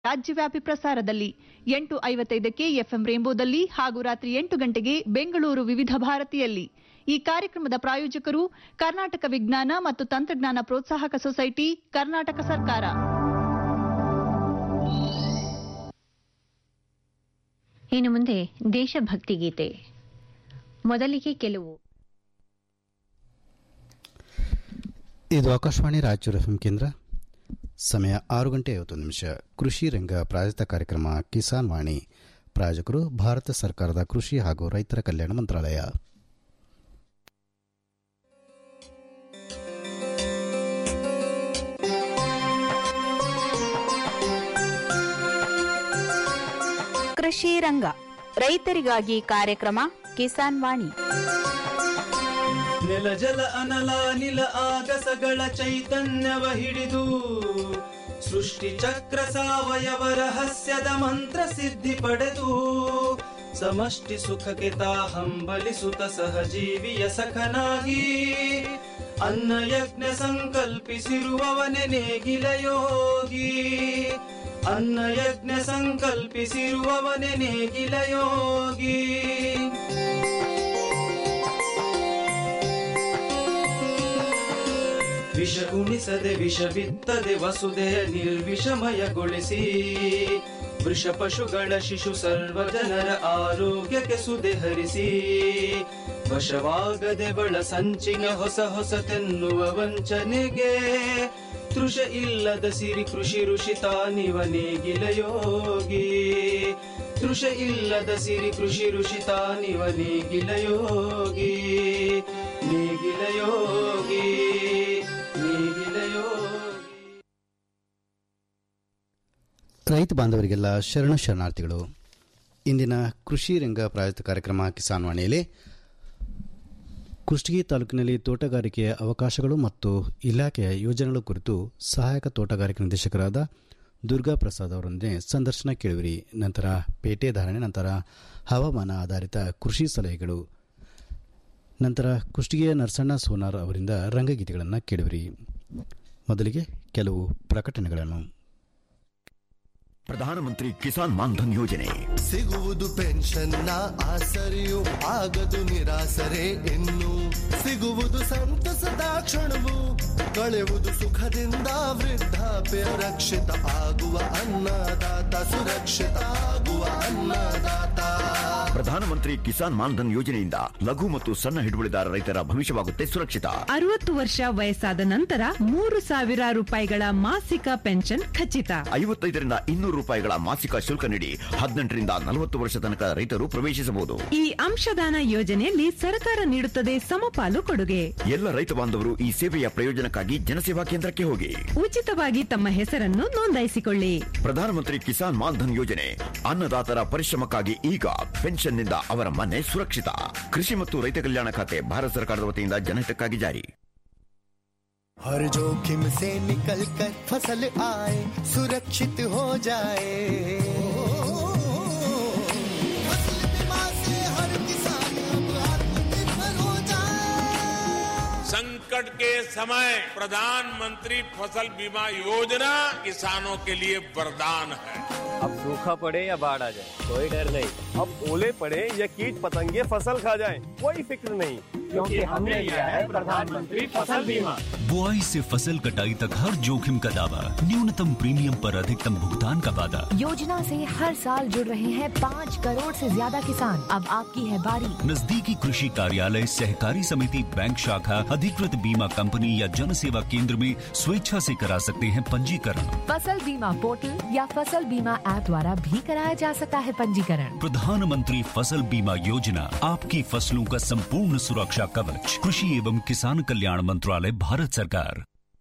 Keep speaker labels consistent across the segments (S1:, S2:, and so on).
S1: ರಾಜ್ಯವ್ಯಾಪಿ ಪ್ರಸಾರದಲ್ಲಿ ಎಂಟು ಐವತ್ತೈದಕ್ಕೆ ಎಫ್ಎಂ ರೇಂಬೋದಲ್ಲಿ ಹಾಗೂ ರಾತ್ರಿ ಎಂಟು ಗಂಟೆಗೆ ಬೆಂಗಳೂರು ವಿವಿಧ ಭಾರತಿಯಲ್ಲಿ ಈ ಕಾರ್ಯಕ್ರಮದ ಪ್ರಾಯೋಜಕರು ಕರ್ನಾಟಕ ವಿಜ್ಞಾನ ಮತ್ತು ತಂತ್ರಜ್ಞಾನ ಪ್ರೋತ್ಸಾಹಕ ಸೊಸೈಟಿ ಕರ್ನಾಟಕ ಸರ್ಕಾರ
S2: ಇನ್ನು ಮುಂದೆ ದೇಶಭಕ್ತಿ ಗೀತೆ ಮೊದಲಿಗೆ ಕೆಲವು
S3: ಇದು ಆಕಾಶವಾಣಿ ರಾಯಚೂರು ಎಫ್ಎಂ ಕೇಂದ್ರ ಸಮಯ ಆರು ಗಂಟೆ ಐವತ್ತೊಂದು ನಿಮಿಷ ಕೃಷಿ ರಂಗ ಪ್ರಾಯೋಜಿತ ಕಾರ್ಯಕ್ರಮ ಕಿಸಾನ್ ವಾಣಿ ಪ್ರಾಯೋಜಕರು ಭಾರತ ಸರ್ಕಾರದ ಕೃಷಿ ಹಾಗೂ ರೈತರ ಕಲ್ಯಾಣ ಮಂತ್ರಾಲಯ
S4: ಕೃಷಿ ರಂಗ ರೈತರಿಗಾಗಿ ಕಾರ್ಯಕ್ರಮ ಕಿಸಾನ್ ವಾಣಿ
S5: ನೆಲ ಜಲ ಅನಲ ನಿಲ ಆಗಸಗಳ ಚೈತನ್ಯವ ಹಿಡಿದು ಸೃಷ್ಟಿ ಚಕ್ರ ಸಾವಯವ ರಹಸ್ಯದ ಮಂತ್ರ ಸಿದ್ಧಿ ಪಡೆದು ಸಮಷ್ಟಿ ಸುಖಕ್ಕೆ ತಾ ಹಂಬಲಿಸುತ್ತ ಸಹಜೀವಿಯ ಸಖನಾಗಿ ಅನ್ನ ಯಜ್ಞ ಸಂಕಲ್ಪಿಸಿರುವವನೆ ನೇಗಿಲ ಯೋಗಿ ಅನ್ನ ಯಜ್ಞ ಸಂಕಲ್ಪಿಸಿರುವವನೆ ನೇಗಿಲ ಯೋಗಿ ವಿಷ ಉಣಿಸದೆ ವಿಷ ಬಿತ್ತದೆ ವಸುದೆಯ ನಿರ್ವಿಷಮಯಗೊಳಿಸಿ ವೃಷ ಪಶುಗಳ ಶಿಶು ಸರ್ವ ಜನರ ಆರೋಗ್ಯಕ್ಕೆ ಸುದೆ ಹರಿಸಿ ವಶವಾಗದೆ ಬಳ ಸಂಚಿನ ಹೊಸ ಹೊಸತೆನ್ನುವ ವಂಚನೆಗೆ ತೃಷ ಇಲ್ಲದ ಸಿರಿ ಕೃಷಿ ಋಷಿ ತಾನಿವ ನೇಗಿಲ ಯೋಗಿ ತೃಷ ಇಲ್ಲದ ಸಿರಿ ಕೃಷಿ ಋಷಿ ತಾನಿವ ನೇಗಿಲ ಯೋಗಿ ನೇಗಿಲ ಯೋಗಿ ನೇಗಿಲ ಯೋಗಿ
S3: ರೈತ ಬಾಂಧವರಿಗೆಲ್ಲ ಶರಣ ಶರಣಾರ್ಥಿಗಳು ಇಂದಿನ ಕೃಷಿ ರಂಗ ಪ್ರಾಯೋಜಿತ ಕಾರ್ಯಕ್ರಮ ಕಿಸಾನ್ ವಾಣಿಯಲ್ಲಿ ಕುಷ್ಟಗಿ ತಾಲೂಕಿನಲ್ಲಿ ತೋಟಗಾರಿಕೆಯ ಅವಕಾಶಗಳು ಮತ್ತು ಇಲಾಖೆಯ ಯೋಜನೆಗಳ ಕುರಿತು ಸಹಾಯಕ ತೋಟಗಾರಿಕೆ ನಿರ್ದೇಶಕರಾದ ದುರ್ಗಾ ಪ್ರಸಾದ್ ಅವರೊಂದಿಗೆ ಸಂದರ್ಶನ ಕೇಳುವಿರಿ ನಂತರ ಪೇಟೆ ಧಾರಣೆ ನಂತರ ಹವಾಮಾನ ಆಧಾರಿತ ಕೃಷಿ ಸಲಹೆಗಳು ನಂತರ ಕುಷ್ಟಗಿಯ ನರಸಣ್ಣ ಸೋನಾರ್ ಅವರಿಂದ ರಂಗಗೀತೆಗಳನ್ನು ಕೇಳುವಿರಿ ಮೊದಲಿಗೆ ಕೆಲವು ಪ್ರಕಟಣೆಗಳನ್ನು
S6: ಪ್ರಧಾನಮಂತ್ರಿ ಕಿಸಾನ್ ಮಾನ್ಧನ್ ಯೋಜನೆ
S7: ಸಿಗುವುದು ಪೆನ್ಷನ್ನ ಆಸರೆಯು ಆಗದು ನಿರಾಸರೆ ಇನ್ನು ಸಿಗುವುದು ಸಂತಸದ ಕ್ಷಣವು ಕಳೆಯುವುದು ಸುಖದಿಂದ ವೃದ್ಧಾಪ್ಯ ರಕ್ಷಿತ ಆಗುವ ಅನ್ನದಾತ ಸುರಕ್ಷಿತ ಆಗುವ ಅನ್ನದಾತ
S6: ಪ್ರಧಾನಮಂತ್ರಿ ಕಿಸಾನ್ ಮಾನ್ಧನ್ ಯೋಜನೆಯಿಂದ ಲಘು ಮತ್ತು ಸಣ್ಣ ಹಿಡುವಳಿದಾರ ರೈತರ ಭವಿಷ್ಯವಾಗುತ್ತೆ ಸುರಕ್ಷಿತ
S8: ಅರವತ್ತು ವರ್ಷ ವಯಸ್ಸಾದ ನಂತರ ಮೂರು ಸಾವಿರ ರೂಪಾಯಿಗಳ ಮಾಸಿಕ ಪೆನ್ಷನ್ ಖಚಿತ
S6: ಐವತ್ತೈದರಿಂದ ಇನ್ನೂರು ರೂಪಾಯಿಗಳ ಮಾಸಿಕ ಶುಲ್ಕ ನೀಡಿ ಹದಿನೆಂಟರಿಂದ ನಲವತ್ತು ವರ್ಷ ತನಕ ರೈತರು ಪ್ರವೇಶಿಸಬಹುದು
S8: ಈ ಅಂಶದಾನ ಯೋಜನೆಯಲ್ಲಿ ಸರ್ಕಾರ ನೀಡುತ್ತದೆ ಸಮಪಾಲು ಕೊಡುಗೆ
S6: ಎಲ್ಲ ರೈತ ಬಾಂಧವರು ಈ ಸೇವೆಯ ಪ್ರಯೋಜನಕ್ಕಾಗಿ ಜನಸೇವಾ ಕೇಂದ್ರಕ್ಕೆ ಹೋಗಿ
S8: ಉಚಿತವಾಗಿ ತಮ್ಮ ಹೆಸರನ್ನು ನೋಂದಾಯಿಸಿಕೊಳ್ಳಿ
S6: ಪ್ರಧಾನಮಂತ್ರಿ ಕಿಸಾನ್ ಮಾನ್ಧನ್ ಯೋಜನೆ ಅನ್ನದಾತರ ಪರಿಶ್ರಮಕ್ಕಾಗಿ ಈಗ ಪೆನ್ಷನ್ನಿಂದ ಅವರ ಮನೆ ಸುರಕ್ಷಿತ ಕೃಷಿ ಮತ್ತು ರೈತ ಕಲ್ಯಾಣ ಖಾತೆ ಭಾರತ ಸರ್ಕಾರದ ವತಿಯಿಂದ ಜನಹಿತಕ್ಕಾಗಿ ಜಾರಿ
S7: हर जोखिम से निकल कर फसल आए सुरक्षित हो जाए फसल बीमा से हर किसान अब आत्मनिर्भर हो जाए
S9: संकट के समय प्रधानमंत्री फसल बीमा योजना किसानों के लिए वरदान है
S10: अब सूखा पड़े या बाढ़ आ जाए कोई डर नहीं अब ओले पड़े या कीट पतंगे फसल खा जाए कोई फिक्र नहीं क्योंकि हमने लिया है प्रधानमंत्री फसल बीमा
S11: बुआई से फसल कटाई तक हर जोखिम का दावा न्यूनतम प्रीमियम पर अधिकतम भुगतान का वादा
S12: योजना से हर साल जुड़ रहे हैं पाँच करोड़ से ज्यादा किसान अब आपकी है बारी
S11: नजदीकी कृषि कार्यालय सहकारी समिति बैंक शाखा अधिकृत बीमा कंपनी या जन सेवा केंद्र में स्वेच्छा से करा सकते हैं पंजीकरण
S12: फसल बीमा पोर्टल या फसल बीमा ऐप द्वारा भी कराया जा सकता है पंजीकरण
S11: प्रधानमंत्री फसल बीमा योजना आपकी फसलों का संपूर्ण सुरक्षा कवच कृषि एवं किसान कल्याण मंत्रालय भारत सरकार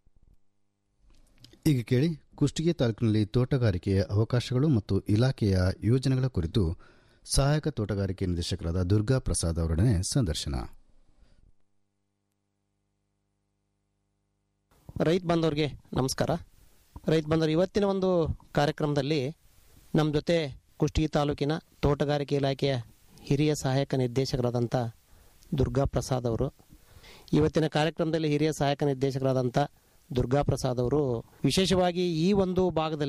S3: ಈಗ ಕೇಳಿ ಕುಷ್ಟಗಿ ತಾಲೂಕಿನಲ್ಲಿ ತೋಟಗಾರಿಕೆಯ ಅವಕಾಶಗಳು ಮತ್ತು ಇಲಾಖೆಯ ಯೋಜನೆಗಳ ಕುರಿತು ಸಹಾಯಕ ತೋಟಗಾರಿಕೆ ನಿರ್ದೇಶಕರಾದ ದುರ್ಗಾ ಪ್ರಸಾದ್ ಅವರೊಡನೆ ಸಂದರ್ಶನ
S13: ರೈತ ಬಂದವ್ರಿಗೆ ನಮಸ್ಕಾರ ರೈತ ಬಂದವರು ಇವತ್ತಿನ ಒಂದು ಕಾರ್ಯಕ್ರಮದಲ್ಲಿ ನಮ್ಮ ಜೊತೆ ಕುಷ್ಟಗಿ ತಾಲೂಕಿನ ತೋಟಗಾರಿಕೆ ಇಲಾಖೆಯ ಹಿರಿಯ ಸಹಾಯಕ ನಿರ್ದೇಶಕರಾದಂಥ ದುರ್ಗಾ ಪ್ರಸಾದ್ ಅವರು ಇವತ್ತಿನ ಕಾರ್ಯಕ್ರಮದಲ್ಲಿ ಹಿರಿಯ ಸಹಾಯಕ ನಿರ್ದೇಶಕರಾದಂಥ ದುರ್ಗಾ ಪ್ರಸಾದ್ ಅವರು ವಿಶೇಷವಾಗಿ ಈ ಒಂದು ಭಾಗದಲ್ಲಿ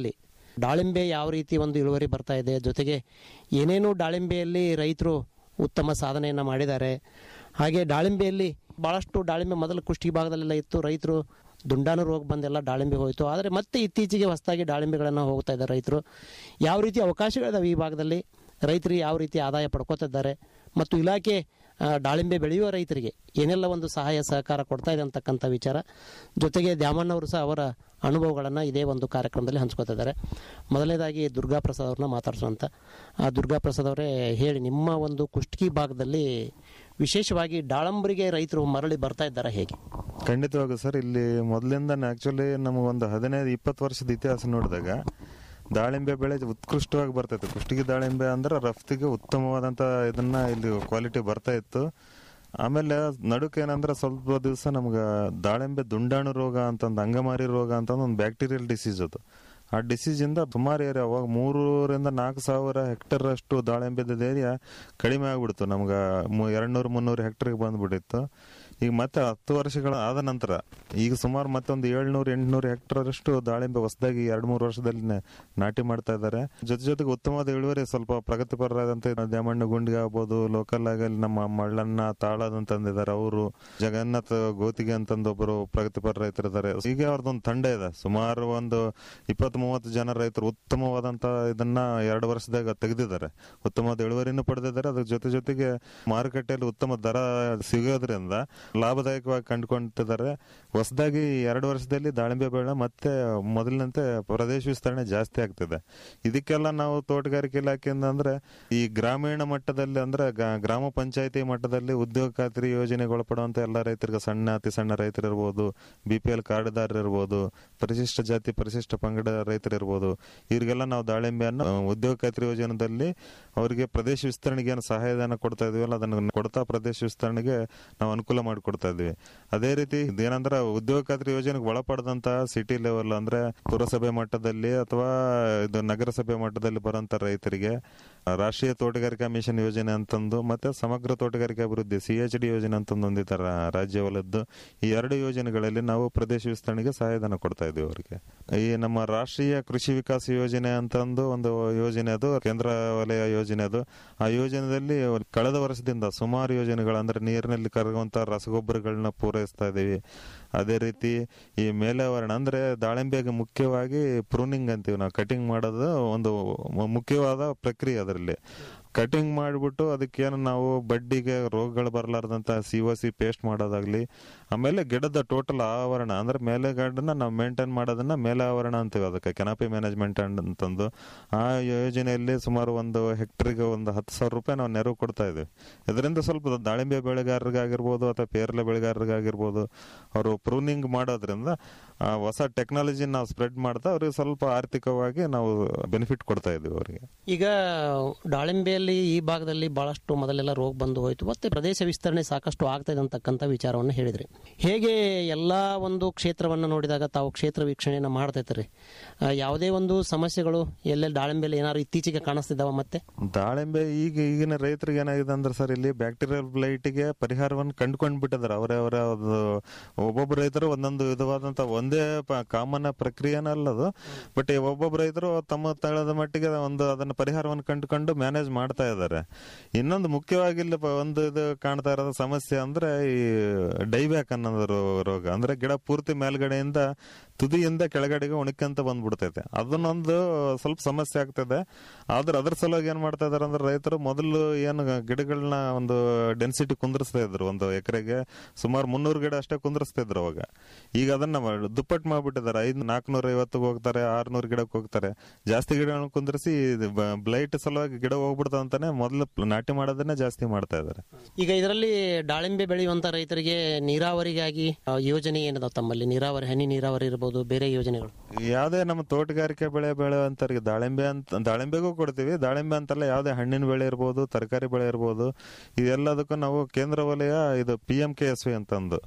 S13: ದಾಳಿಂಬೆ ಯಾವ ರೀತಿ ಒಂದು ಇಳುವರಿ ಬರ್ತಾ ಇದೆ ಜೊತೆಗೆ ಏನೇನು ದಾಳಿಂಬೆಯಲ್ಲಿ ರೈತರು ಉತ್ತಮ ಸಾಧನೆಯನ್ನು ಮಾಡಿದ್ದಾರೆ ಹಾಗೆ ದಾಳಿಂಬೆಯಲ್ಲಿ ಭಾಳಷ್ಟು ದಾಳಿಂಬೆ ಮೊದಲು ಕುಷ್ಟಿ ಭಾಗದಲ್ಲೆಲ್ಲ ಇತ್ತು ರೈತರು ದುಂಡಾನು ರೋಗ ಬಂದೆಲ್ಲ ದಾಳಿಂಬೆ ಹೋಯಿತು ಆದರೆ ಮತ್ತೆ ಇತ್ತೀಚೆಗೆ ಹೊಸದಾಗಿ ದಾಳಿಂಬೆಗಳನ್ನು ಹೋಗ್ತಾ ಇದ್ದಾರೆ ರೈತರು ಯಾವ ರೀತಿ ಅವಕಾಶಗಳಿದಾವೆ ಈ ಭಾಗದಲ್ಲಿ ರೈತರು ಯಾವ ರೀತಿ ಆದಾಯ ಪಡ್ಕೋತಿದ್ದಾರೆ ಮತ್ತು ಇಲಾಖೆ ಆ, ದಾಳಿಂಬೆ ಬೆಳೆಯುವ ರೈತರಿಗೆ ಏನೆಲ್ಲ ಒಂದು ಸಹಾಯ ಸಹಕಾರ ಕೊಡ್ತಾ ಇದೆ ಅಂತಕ್ಕಂಥ ವಿಚಾರ ಜೊತೆಗೆ ದ್ಯಾಮಣ್ಣವರು ಸಹ ಅವರ ಅನುಭವಗಳನ್ನು ಇದೇ ಒಂದು ಕಾರ್ಯಕ್ರಮದಲ್ಲಿ ಹಂಚ್ಕೋತಾ ಇದ್ದಾರೆ ಮೊದಲನೇದಾಗಿ ದುರ್ಗಾ ಪ್ರಸಾದ್ ಅವ್ರನ್ನ ಮಾತಾಡ್ಸೋಂಥ ಆ ದುರ್ಗಾ ಪ್ರಸಾದ್ ಅವರೇ ಹೇಳಿ ನಿಮ್ಮ ಒಂದು ಕುಷ್ಟಗಿ ಭಾಗದಲ್ಲಿ ವಿಶೇಷವಾಗಿ ದಾಳಂಬರಿಗೆ ರೈತರು ಮರಳಿ ಬರ್ತಾ ಇದ್ದಾರೆ ಹೇಗೆ
S14: ಖಂಡಿತವಾಗೂ ಸರ್ ಇಲ್ಲಿ ಮೊದಲಿಂದ ಆಕ್ಚುಲಿ ನಮಗೊಂದು ಹದಿನೈದು ಇಪ್ಪತ್ತು ವರ್ಷದ ಇತಿಹಾಸ ನೋಡಿದಾಗ ದಾಳಿಂಬೆ ಬೆಳೆ ಉತ್ಕೃಷ್ಟವಾಗಿ ಬರ್ತೈತೆ ಕುಷ್ಟಗಿ ದಾಳಿಂಬೆ ಅಂದ್ರೆ ರಫ್ತಿಗೆ ಉತ್ತಮವಾದಂತ ಇದನ್ನ ಇಲ್ಲಿ ಕ್ವಾಲಿಟಿ ಬರ್ತಾ ಇತ್ತು ಆಮೇಲೆ ನಡುಕ್ ಏನಂದ್ರೆ ಸ್ವಲ್ಪ ದಿವಸ ನಮ್ಗೆ ದಾಳಿಂಬೆ ದುಂಡಾಣು ರೋಗ ಅಂತಂದು ಅಂಗಮಾರಿ ರೋಗ ಅಂತ ಒಂದು ಬ್ಯಾಕ್ಟೀರಿಯಲ್ ಡಿಸೀಸ್ ಅದು ಆ ಡಿಸೀಸ್ ಇಂದ ಸುಮಾರು ಏರಿಯಾ ಅವಾಗ ಮೂರರಿಂದ ನಾಲ್ಕು ಸಾವಿರ ಹೆಕ್ಟೇರ್ ಅಷ್ಟು ದಾಳಿಂಬೆದ ಏರಿಯಾ ಕಡಿಮೆ ಆಗ್ಬಿಡ್ತು ನಮ್ಗೆ ಎರಡ್ ನೂರು ಮುನ್ನೂರು ಹೆಕ್ಟರ್ಗೆ ಬಂದ್ಬಿಟ್ಟಿತ್ತು ಈಗ ಮತ್ತೆ ಹತ್ತು ವರ್ಷಗಳ ಆದ ನಂತರ ಈಗ ಸುಮಾರು ಮತ್ತೊಂದು ಏಳ್ನೂರು ಎಂಟ್ನೂರು ಹೆಕ್ಟರ್ ಅಷ್ಟು ದಾಳಿಂಬೆ ಹೊಸದಾಗಿ ಎರಡ್ ಮೂರು ವರ್ಷದಲ್ಲಿ ನೆ- ನಾಟಿ ಮಾಡ್ತಾ ಇದ್ದಾರೆ ಜೊತೆ ಜೊತೆಗೆ ಉತ್ತಮವಾದ ಇಳುವರಿ ಸ್ವಲ್ಪ ಪ್ರಗತಿಪರರಾದಂತ ದ್ಯಾಮಣ್ಣ ಗುಂಡಿಗೆ ಆಗ್ಬೋದು ಲೋಕಲ್ ಆಗಿ ಅಲ್ಲಿ ನಮ್ಮ ಮಳ್ಳಣ್ಣ ತಾಳದ್ ಅಂತಂದಿದ್ದಾರೆ ಅವರು ಜಗನ್ನಾಥ್ ಗೋತಿಗೆ ಅಂತಂದು ಒಬ್ಬರು ಪ್ರಗತಿಪರ ರೈತರಿದ್ದಾರೆ ಈಗ ಅವ್ರದ್ದೊಂದು ತಂಡ ಇದೆ ಸುಮಾರು ಒಂದು ಇಪ್ಪತ್ತ್ ಮೂವತ್ತು ಜನ ರೈತರು ಉತ್ತಮವಾದಂತ ಇದನ್ನ ಎರಡು ವರ್ಷದಾಗ ತೆಗೆದಿದ್ದಾರೆ ಉತ್ತಮವಾದ ಇಳುವರಿನೂ ಪಡೆದಿದ್ದಾರೆ ಅದ್ರ ಜೊತೆ ಜೊತೆಗೆ ಮಾರುಕಟ್ಟೆಯಲ್ಲಿ ಉತ್ತಮ ದರ ಸಿಗೋದ್ರಿಂದ ಲಾಭದಾಯಕವಾಗಿ ಕಂಡುಕೊಂಡಿದ್ದಾರೆ ಹೊಸದಾಗಿ ಎರಡು ವರ್ಷದಲ್ಲಿ ದಾಳಿಂಬೆ ಬೆಳೆ ಮತ್ತೆ ಮೊದಲಿನಂತೆ ಪ್ರದೇಶ ವಿಸ್ತರಣೆ ಜಾಸ್ತಿ ಆಗ್ತಿದೆ ಇದಕ್ಕೆಲ್ಲ ನಾವು ತೋಟಗಾರಿಕೆ ಇಲಾಖೆಯಿಂದ ಅಂದ್ರೆ ಈ ಗ್ರಾಮೀಣ ಮಟ್ಟದಲ್ಲಿ ಅಂದ್ರೆ ಗ- ಗ್ರಾಮ ಪಂಚಾಯತಿ ಮಟ್ಟದಲ್ಲಿ ಉದ್ಯೋಗ ಖಾತ್ರಿ ಯೋಜನೆಗೆ ಒಳಪಡುವಂತ ಎಲ್ಲ ರೈತರಿಗೆ ಸಣ್ಣ ಅತಿ ಸಣ್ಣ ರೈತರು ಇರ್ಬೋದು ಬಿ ಪಿ ಎಲ್ ಕಾರ್ಡ್ದಾರರು ಇರ್ಬೋದು ಪರಿಶಿಷ್ಟ ಜಾತಿ ಪರಿಶಿಷ್ಟ ಪಂಗಡ ರೈತರು ಇರ್ಬೋದು ಇವರಿಗೆಲ್ಲ ನಾವು ದಾಳಿಂಬೆಯನ್ನು ಆ, ಉದ್ಯೋಗ ಖಾತ್ರಿ ಯೋಜನೆಯಲ್ಲಿ ಅವರಿಗೆ ಪ್ರದೇಶ ವಿಸ್ತರಣೆಗೆ ಏನು ಸಹಾಯಧನ ಕೊಡ್ತಾ ಇದೀವಲ್ಲ ಅದನ್ನು ಕೊಡ್ತಾ ಪ್ರದೇಶ ವಿಸ್ತರಣೆಗೆ ನಾವು ಅನುಕೂಲ ಮಾಡಿಕೊಡ್ತಾ ಇದ್ವಿ ಅದೇ ರೀತಿ ಇದೇನಂದ್ರೆ ಉದ್ಯೋಗ ಖಾತ್ರಿ ಯೋಜನೆಗೆ ಒಳಪಡದಂತ ಸಿಟಿ ಲೆವೆಲ್ ಅಂದ್ರೆ ಪುರಸಭೆ ಮಟ್ಟದಲ್ಲಿ ಅಥವಾ ಇದು ನಗರಸಭೆ ಮಟ್ಟದಲ್ಲಿ ಬರುವಂತ ರೈತರಿಗೆ ಆ, ರಾಷ್ಟ್ರೀಯ ತೋಟಗಾರಿಕಾ ಮಿಷನ್ ಯೋಜನೆ ಅಂತಂದು ಮತ್ತೆ ಸಮಗ್ರ ತೋಟಗಾರಿಕಾ ಅಭಿವೃದ್ಧಿ ಸಿ ಎಚ್ ಡಿ ಯೋಜನೆ ಅಂತಂದು ಹೊಂದಿದ್ದಾರೆ ರಾಜ್ಯ ವಲದ್ದು ಈ ಎರಡು ಯೋಜನೆಗಳಲ್ಲಿ ನಾವು ಪ್ರದೇಶ ವಿಸ್ತರಣೆಗೆ ಸಹಾಯಧನ ಕೊಡ್ತಾ ಇದ್ದೀವಿ ಅವರಿಗೆ ಈ ನಮ್ಮ ರಾಷ್ಟ್ರೀಯ ಕೃಷಿ ವಿಕಾಸ ಯೋಜನೆ ಅಂತಂದು ಒಂದು ಯೋಜನೆ ಅದು ಕೇಂದ್ರ ವಲಯ ಯೋಜನೆ ಅದು ಆ ಯೋಜನೆಯಲ್ಲಿ ಕಳೆದ ವರ್ಷದಿಂದ ಸುಮಾರು ಯೋಜನೆಗಳು ಅಂದ್ರೆ ನೀರಿನಲ್ಲಿ ಕರಗುವಂತ ರಸಗೊಬ್ಬರಗಳನ್ನ ಪೂರೈಸ್ತಾ ಇದೀವಿ ಅದೇ ರೀತಿ ಈ ಮೇಲಾವರಣ ಅಂದ್ರೆ ದಾಳಿಂಬೆಗೆ ಮುಖ್ಯವಾಗಿ ಪ್ರೂನಿಂಗ್ ಅಂತೀವಿ ನಾವು ಕಟಿಂಗ್ ಮಾಡೋದು ಒಂದು ಮುಖ್ಯವಾದ ಪ್ರಕ್ರಿಯೆ ಅದರಲ್ಲಿ ಕಟಿಂಗ್ ಮಾಡಿಬಿಟ್ಟು ಅದಕ್ಕೇನು ನಾವು ಬಡ್ಡಿಗೆ ರೋಗಗಳು ಬರಲಾರ್ದಂತ ಸಿ ಒ ಸಿ ಪೇಸ್ಟ್ ಮಾಡೋದಾಗ್ಲಿ ಆಮೇಲೆ ಗಿಡದ ಟೋಟಲ್ ಆವರಣ ಅಂದ್ರೆ ಮೇಲೆ ಗಾರ್ಡನ್ನ ನಾವು ಮೇಂಟೈನ್ ಮಾಡೋದನ್ನ ಮೇಲೆ ಆವರಣ ಅಂತೀವಿ ಅದಕ್ಕೆ ಕೆನಾಪಿ ಮ್ಯಾನೇಜ್ಮೆಂಟ್ ಅಂತಂದು ಆ ಯೋಜನೆಯಲ್ಲಿ ಸುಮಾರು ಒಂದು ಹೆಕ್ಟರ್ಗೆ ಒಂದು ಹತ್ತು ಸಾವಿರ ರೂಪಾಯಿ ನಾವು ನೆರವು ಕೊಡ್ತಾ ಇದ್ದೀವಿ ಇದರಿಂದ ಸ್ವಲ್ಪ ದಾಳಿಂಬೆ ಬೆಳೆಗಾರರಿಗಾಗಿರ್ಬೋದು ಅಥವಾ ಪೇರಲೆ ಬೆಳೆಗಾರರಿಗಾಗಿರ್ಬೋದು ಅವರು ಪ್ರೂನಿಂಗ್ ಮಾಡೋದ್ರಿಂದ ಆ ಹೊಸ ಟೆಕ್ನಾಲಜಿ ನಾವು ಸ್ಪ್ರೆಡ್ ಮಾಡ್ತಾ ಅವ್ರಿಗೆ ಸ್ವಲ್ಪ ಆರ್ಥಿಕವಾಗಿ ನಾವು ಬೆನಿಫಿಟ್ ಕೊಡ್ತಾ ಇದ್ದೀವಿ ಅವರಿಗೆ
S13: ಈಗ ದಾಳಿಂಬೆಯಲ್ಲಿ ಈ ಭಾಗದಲ್ಲಿ ಬಹಳಷ್ಟು ಮೊದಲೆಲ್ಲ ರೋಗ ಬಂದು ಹೋಯಿತು ಮತ್ತೆ ಪ್ರದೇಶ ವಿಸ್ತರಣೆ ಸಾಕಷ್ಟು ಆಗ್ತಾ ಇದೆ ಅಂತಕ್ಕಂಥ ವಿಚಾರವನ್ನು ಹೇಳಿದ್ರಿ ಹೇಗೆ ಎಲ್ಲ ಒಂದು ಕ್ಷೇತ್ರವನ್ನು ನೋಡಿದಾಗ ತಾವು ಕ್ಷೇತ್ರ ವೀಕ್ಷಣೆಯನ್ನು ಮಾಡ್ತೈತ್ರಿ ಆ, ಯಾವುದೇ ಒಂದು ಸಮಸ್ಯೆಗಳು ಎಲ್ಲೆಲ್ಲಿ ದಾಳಿಂಬೆಯಲ್ಲಿ ಏನಾದ್ರು ಇತ್ತೀಚೆಗೆ ಕಾಣಿಸ್ತಿದ್ದಾವ ಮತ್ತೆ
S14: ದಾಳಿಂಬೆ ಈಗ ಈಗಿನ ರೈತರಿಗೆ ಏನಾಗಿದೆ ಅಂದ್ರೆ ಸರ್ ಇಲ್ಲಿ ಬ್ಯಾಕ್ಟೀರಿಯಲ್ ಬ್ಲೈಟ್ಗೆ ಪರಿಹಾರವನ್ನು ಕಂಡುಕೊಂಡು ಬಿಟ್ಟಿದ್ದಾರೆ ಅವರೇ ಅವರ ಒಬ್ಬೊಬ್ಬ ರೈತರು ಒಂದೊಂದು ವಿಧವಾದಂತ ಒಂದೇ ಕಾಮನ್ ಪ್ರಕ್ರಿಯೆನಲ್ಲದು ಬಟ್ ಒಬ್ಬೊಬ್ಬ ರೈತರು ತಮ್ಮ ತಳದ ಮಟ್ಟಿಗೆ ಒಂದು ಅದನ್ನ ಪರಿಹಾರವನ್ನು ಕಂಡುಕೊಂಡು ಮ್ಯಾನೇಜ್ ಮಾಡ್ತಾ ಇದ್ದಾರೆ ಇನ್ನೊಂದು ಮುಖ್ಯವಾಗಿ ಇಲ್ಲಿ ಪ- ಒಂದು ಇದು ಕಾಣ್ತಾ ಇರೋದು ಸಮಸ್ಯೆ ಅಂದ್ರೆ ಈ ಡೈಬ್ಯಾಕ್ ಅನ್ನೋದು ರೋ- ರೋಗ ಅಂದ್ರೆ ಗಿಡ ಪೂರ್ತಿ ಮೇಲ್ಗಡೆಯಿಂದ ತುದಿಯಿಂದ ಕೆಳಗಡೆಗೆ ಒಣಕಂತ ಬಂದ್ಬಿಡ್ತೈತೆ ಅದನ್ನೊಂದು ಸ್ವಲ್ಪ ಸಮಸ್ಯೆ ಆಗ್ತದೆ ಆದ್ರೆ ಅದ್ರ ಸಲುವಾಗಿ ಏನ್ ಮಾಡ್ತಾ ಇದಾರೆ ಅಂದ್ರೆ ರೈತರು ಮೊದಲು ಏನು ಗಿಡಗಳನ್ನ ಒಂದು ಡೆನ್ಸಿಟಿ ಕುಂದ್ರಿಸ್ತಾ ಇದ್ರು ಒಂದು ಎಕರೆಗೆ ಸುಮಾರು ಮುನ್ನೂರು ಗಿಡ ಅಷ್ಟೇ ಕುಂದ್ರಿಸ್ತಾ ಇದ್ರು ಅವಾಗ ಈಗ ಅದನ್ನ ಮಾಡ್- ದುಪ್ಪಟ್ಟು ಮಾಡ್ಬಿಟ್ಟಿದ್ದಾರೆ ಐದ್ ನಾಲ್ಕನೂರ ಐವತ್ತಿಗೆ ಹೋಗ್ತಾರೆ ಆರ್ನೂರು ಗಿಡಕ್ಕೆ ಹೋಗ್ತಾರೆ ಜಾಸ್ತಿ ಗಿಡಗಳನ್ನ ಕುಂದ್ರಿಸಿ ಬ್ಲೈಟ್ ಸಲುವಾಗಿ ಗಿಡ ಹೋಗ್ಬಿಡ್ತಾವ ಅಂತಾನೆ ಮೊದಲು ನಾಟಿ ಮಾಡೋದನ್ನೇ ಜಾಸ್ತಿ ಮಾಡ್ತಾ ಇದಾರೆ
S13: ಈಗ ಇದರಲ್ಲಿ ದಾಳಿಂಬೆ ಬೆಳೆಯುವಂತ ರೈತರಿಗೆ ನೀರಾವರಿಗಾಗಿ ಆ, ಯೋಜನೆ ಏನದಾವ ತಮ್ಮಲ್ಲಿ ನೀರಾವರಿ ಹನಿ ನೀರಾವರಿ ಇರ್ಬೋದು ಬೇರೆ ಯೋಜನೆಗಳು
S14: ಯಾವ್ದೇ ನಮ್ಮ ತೋಟಗಾರಿಕೆ ಬೆಳೆ ಬೆಳೆಯುವಂತವ್ರಿಗೆ ದಾಳಿಂಬೆ ಅಂತ ದಾಳಿಂಬೆಗೂ ಕೊಡ್ತೀವಿ ದಾಳಿಂಬೆ ಅಂತಲ್ಲ ಯಾವ್ದೇ ಹಣ್ಣಿನ ಬೆಳೆ ಇರ್ಬೋದು ತರಕಾರಿ ಬೆಳೆ ಇರ್ಬೋದು ಇದೆಲ್ಲದಕ್ಕೂ ನಾವು ಕೇಂದ್ರ ವಲಯ ಇದು P M K S V ಅಂತಂದು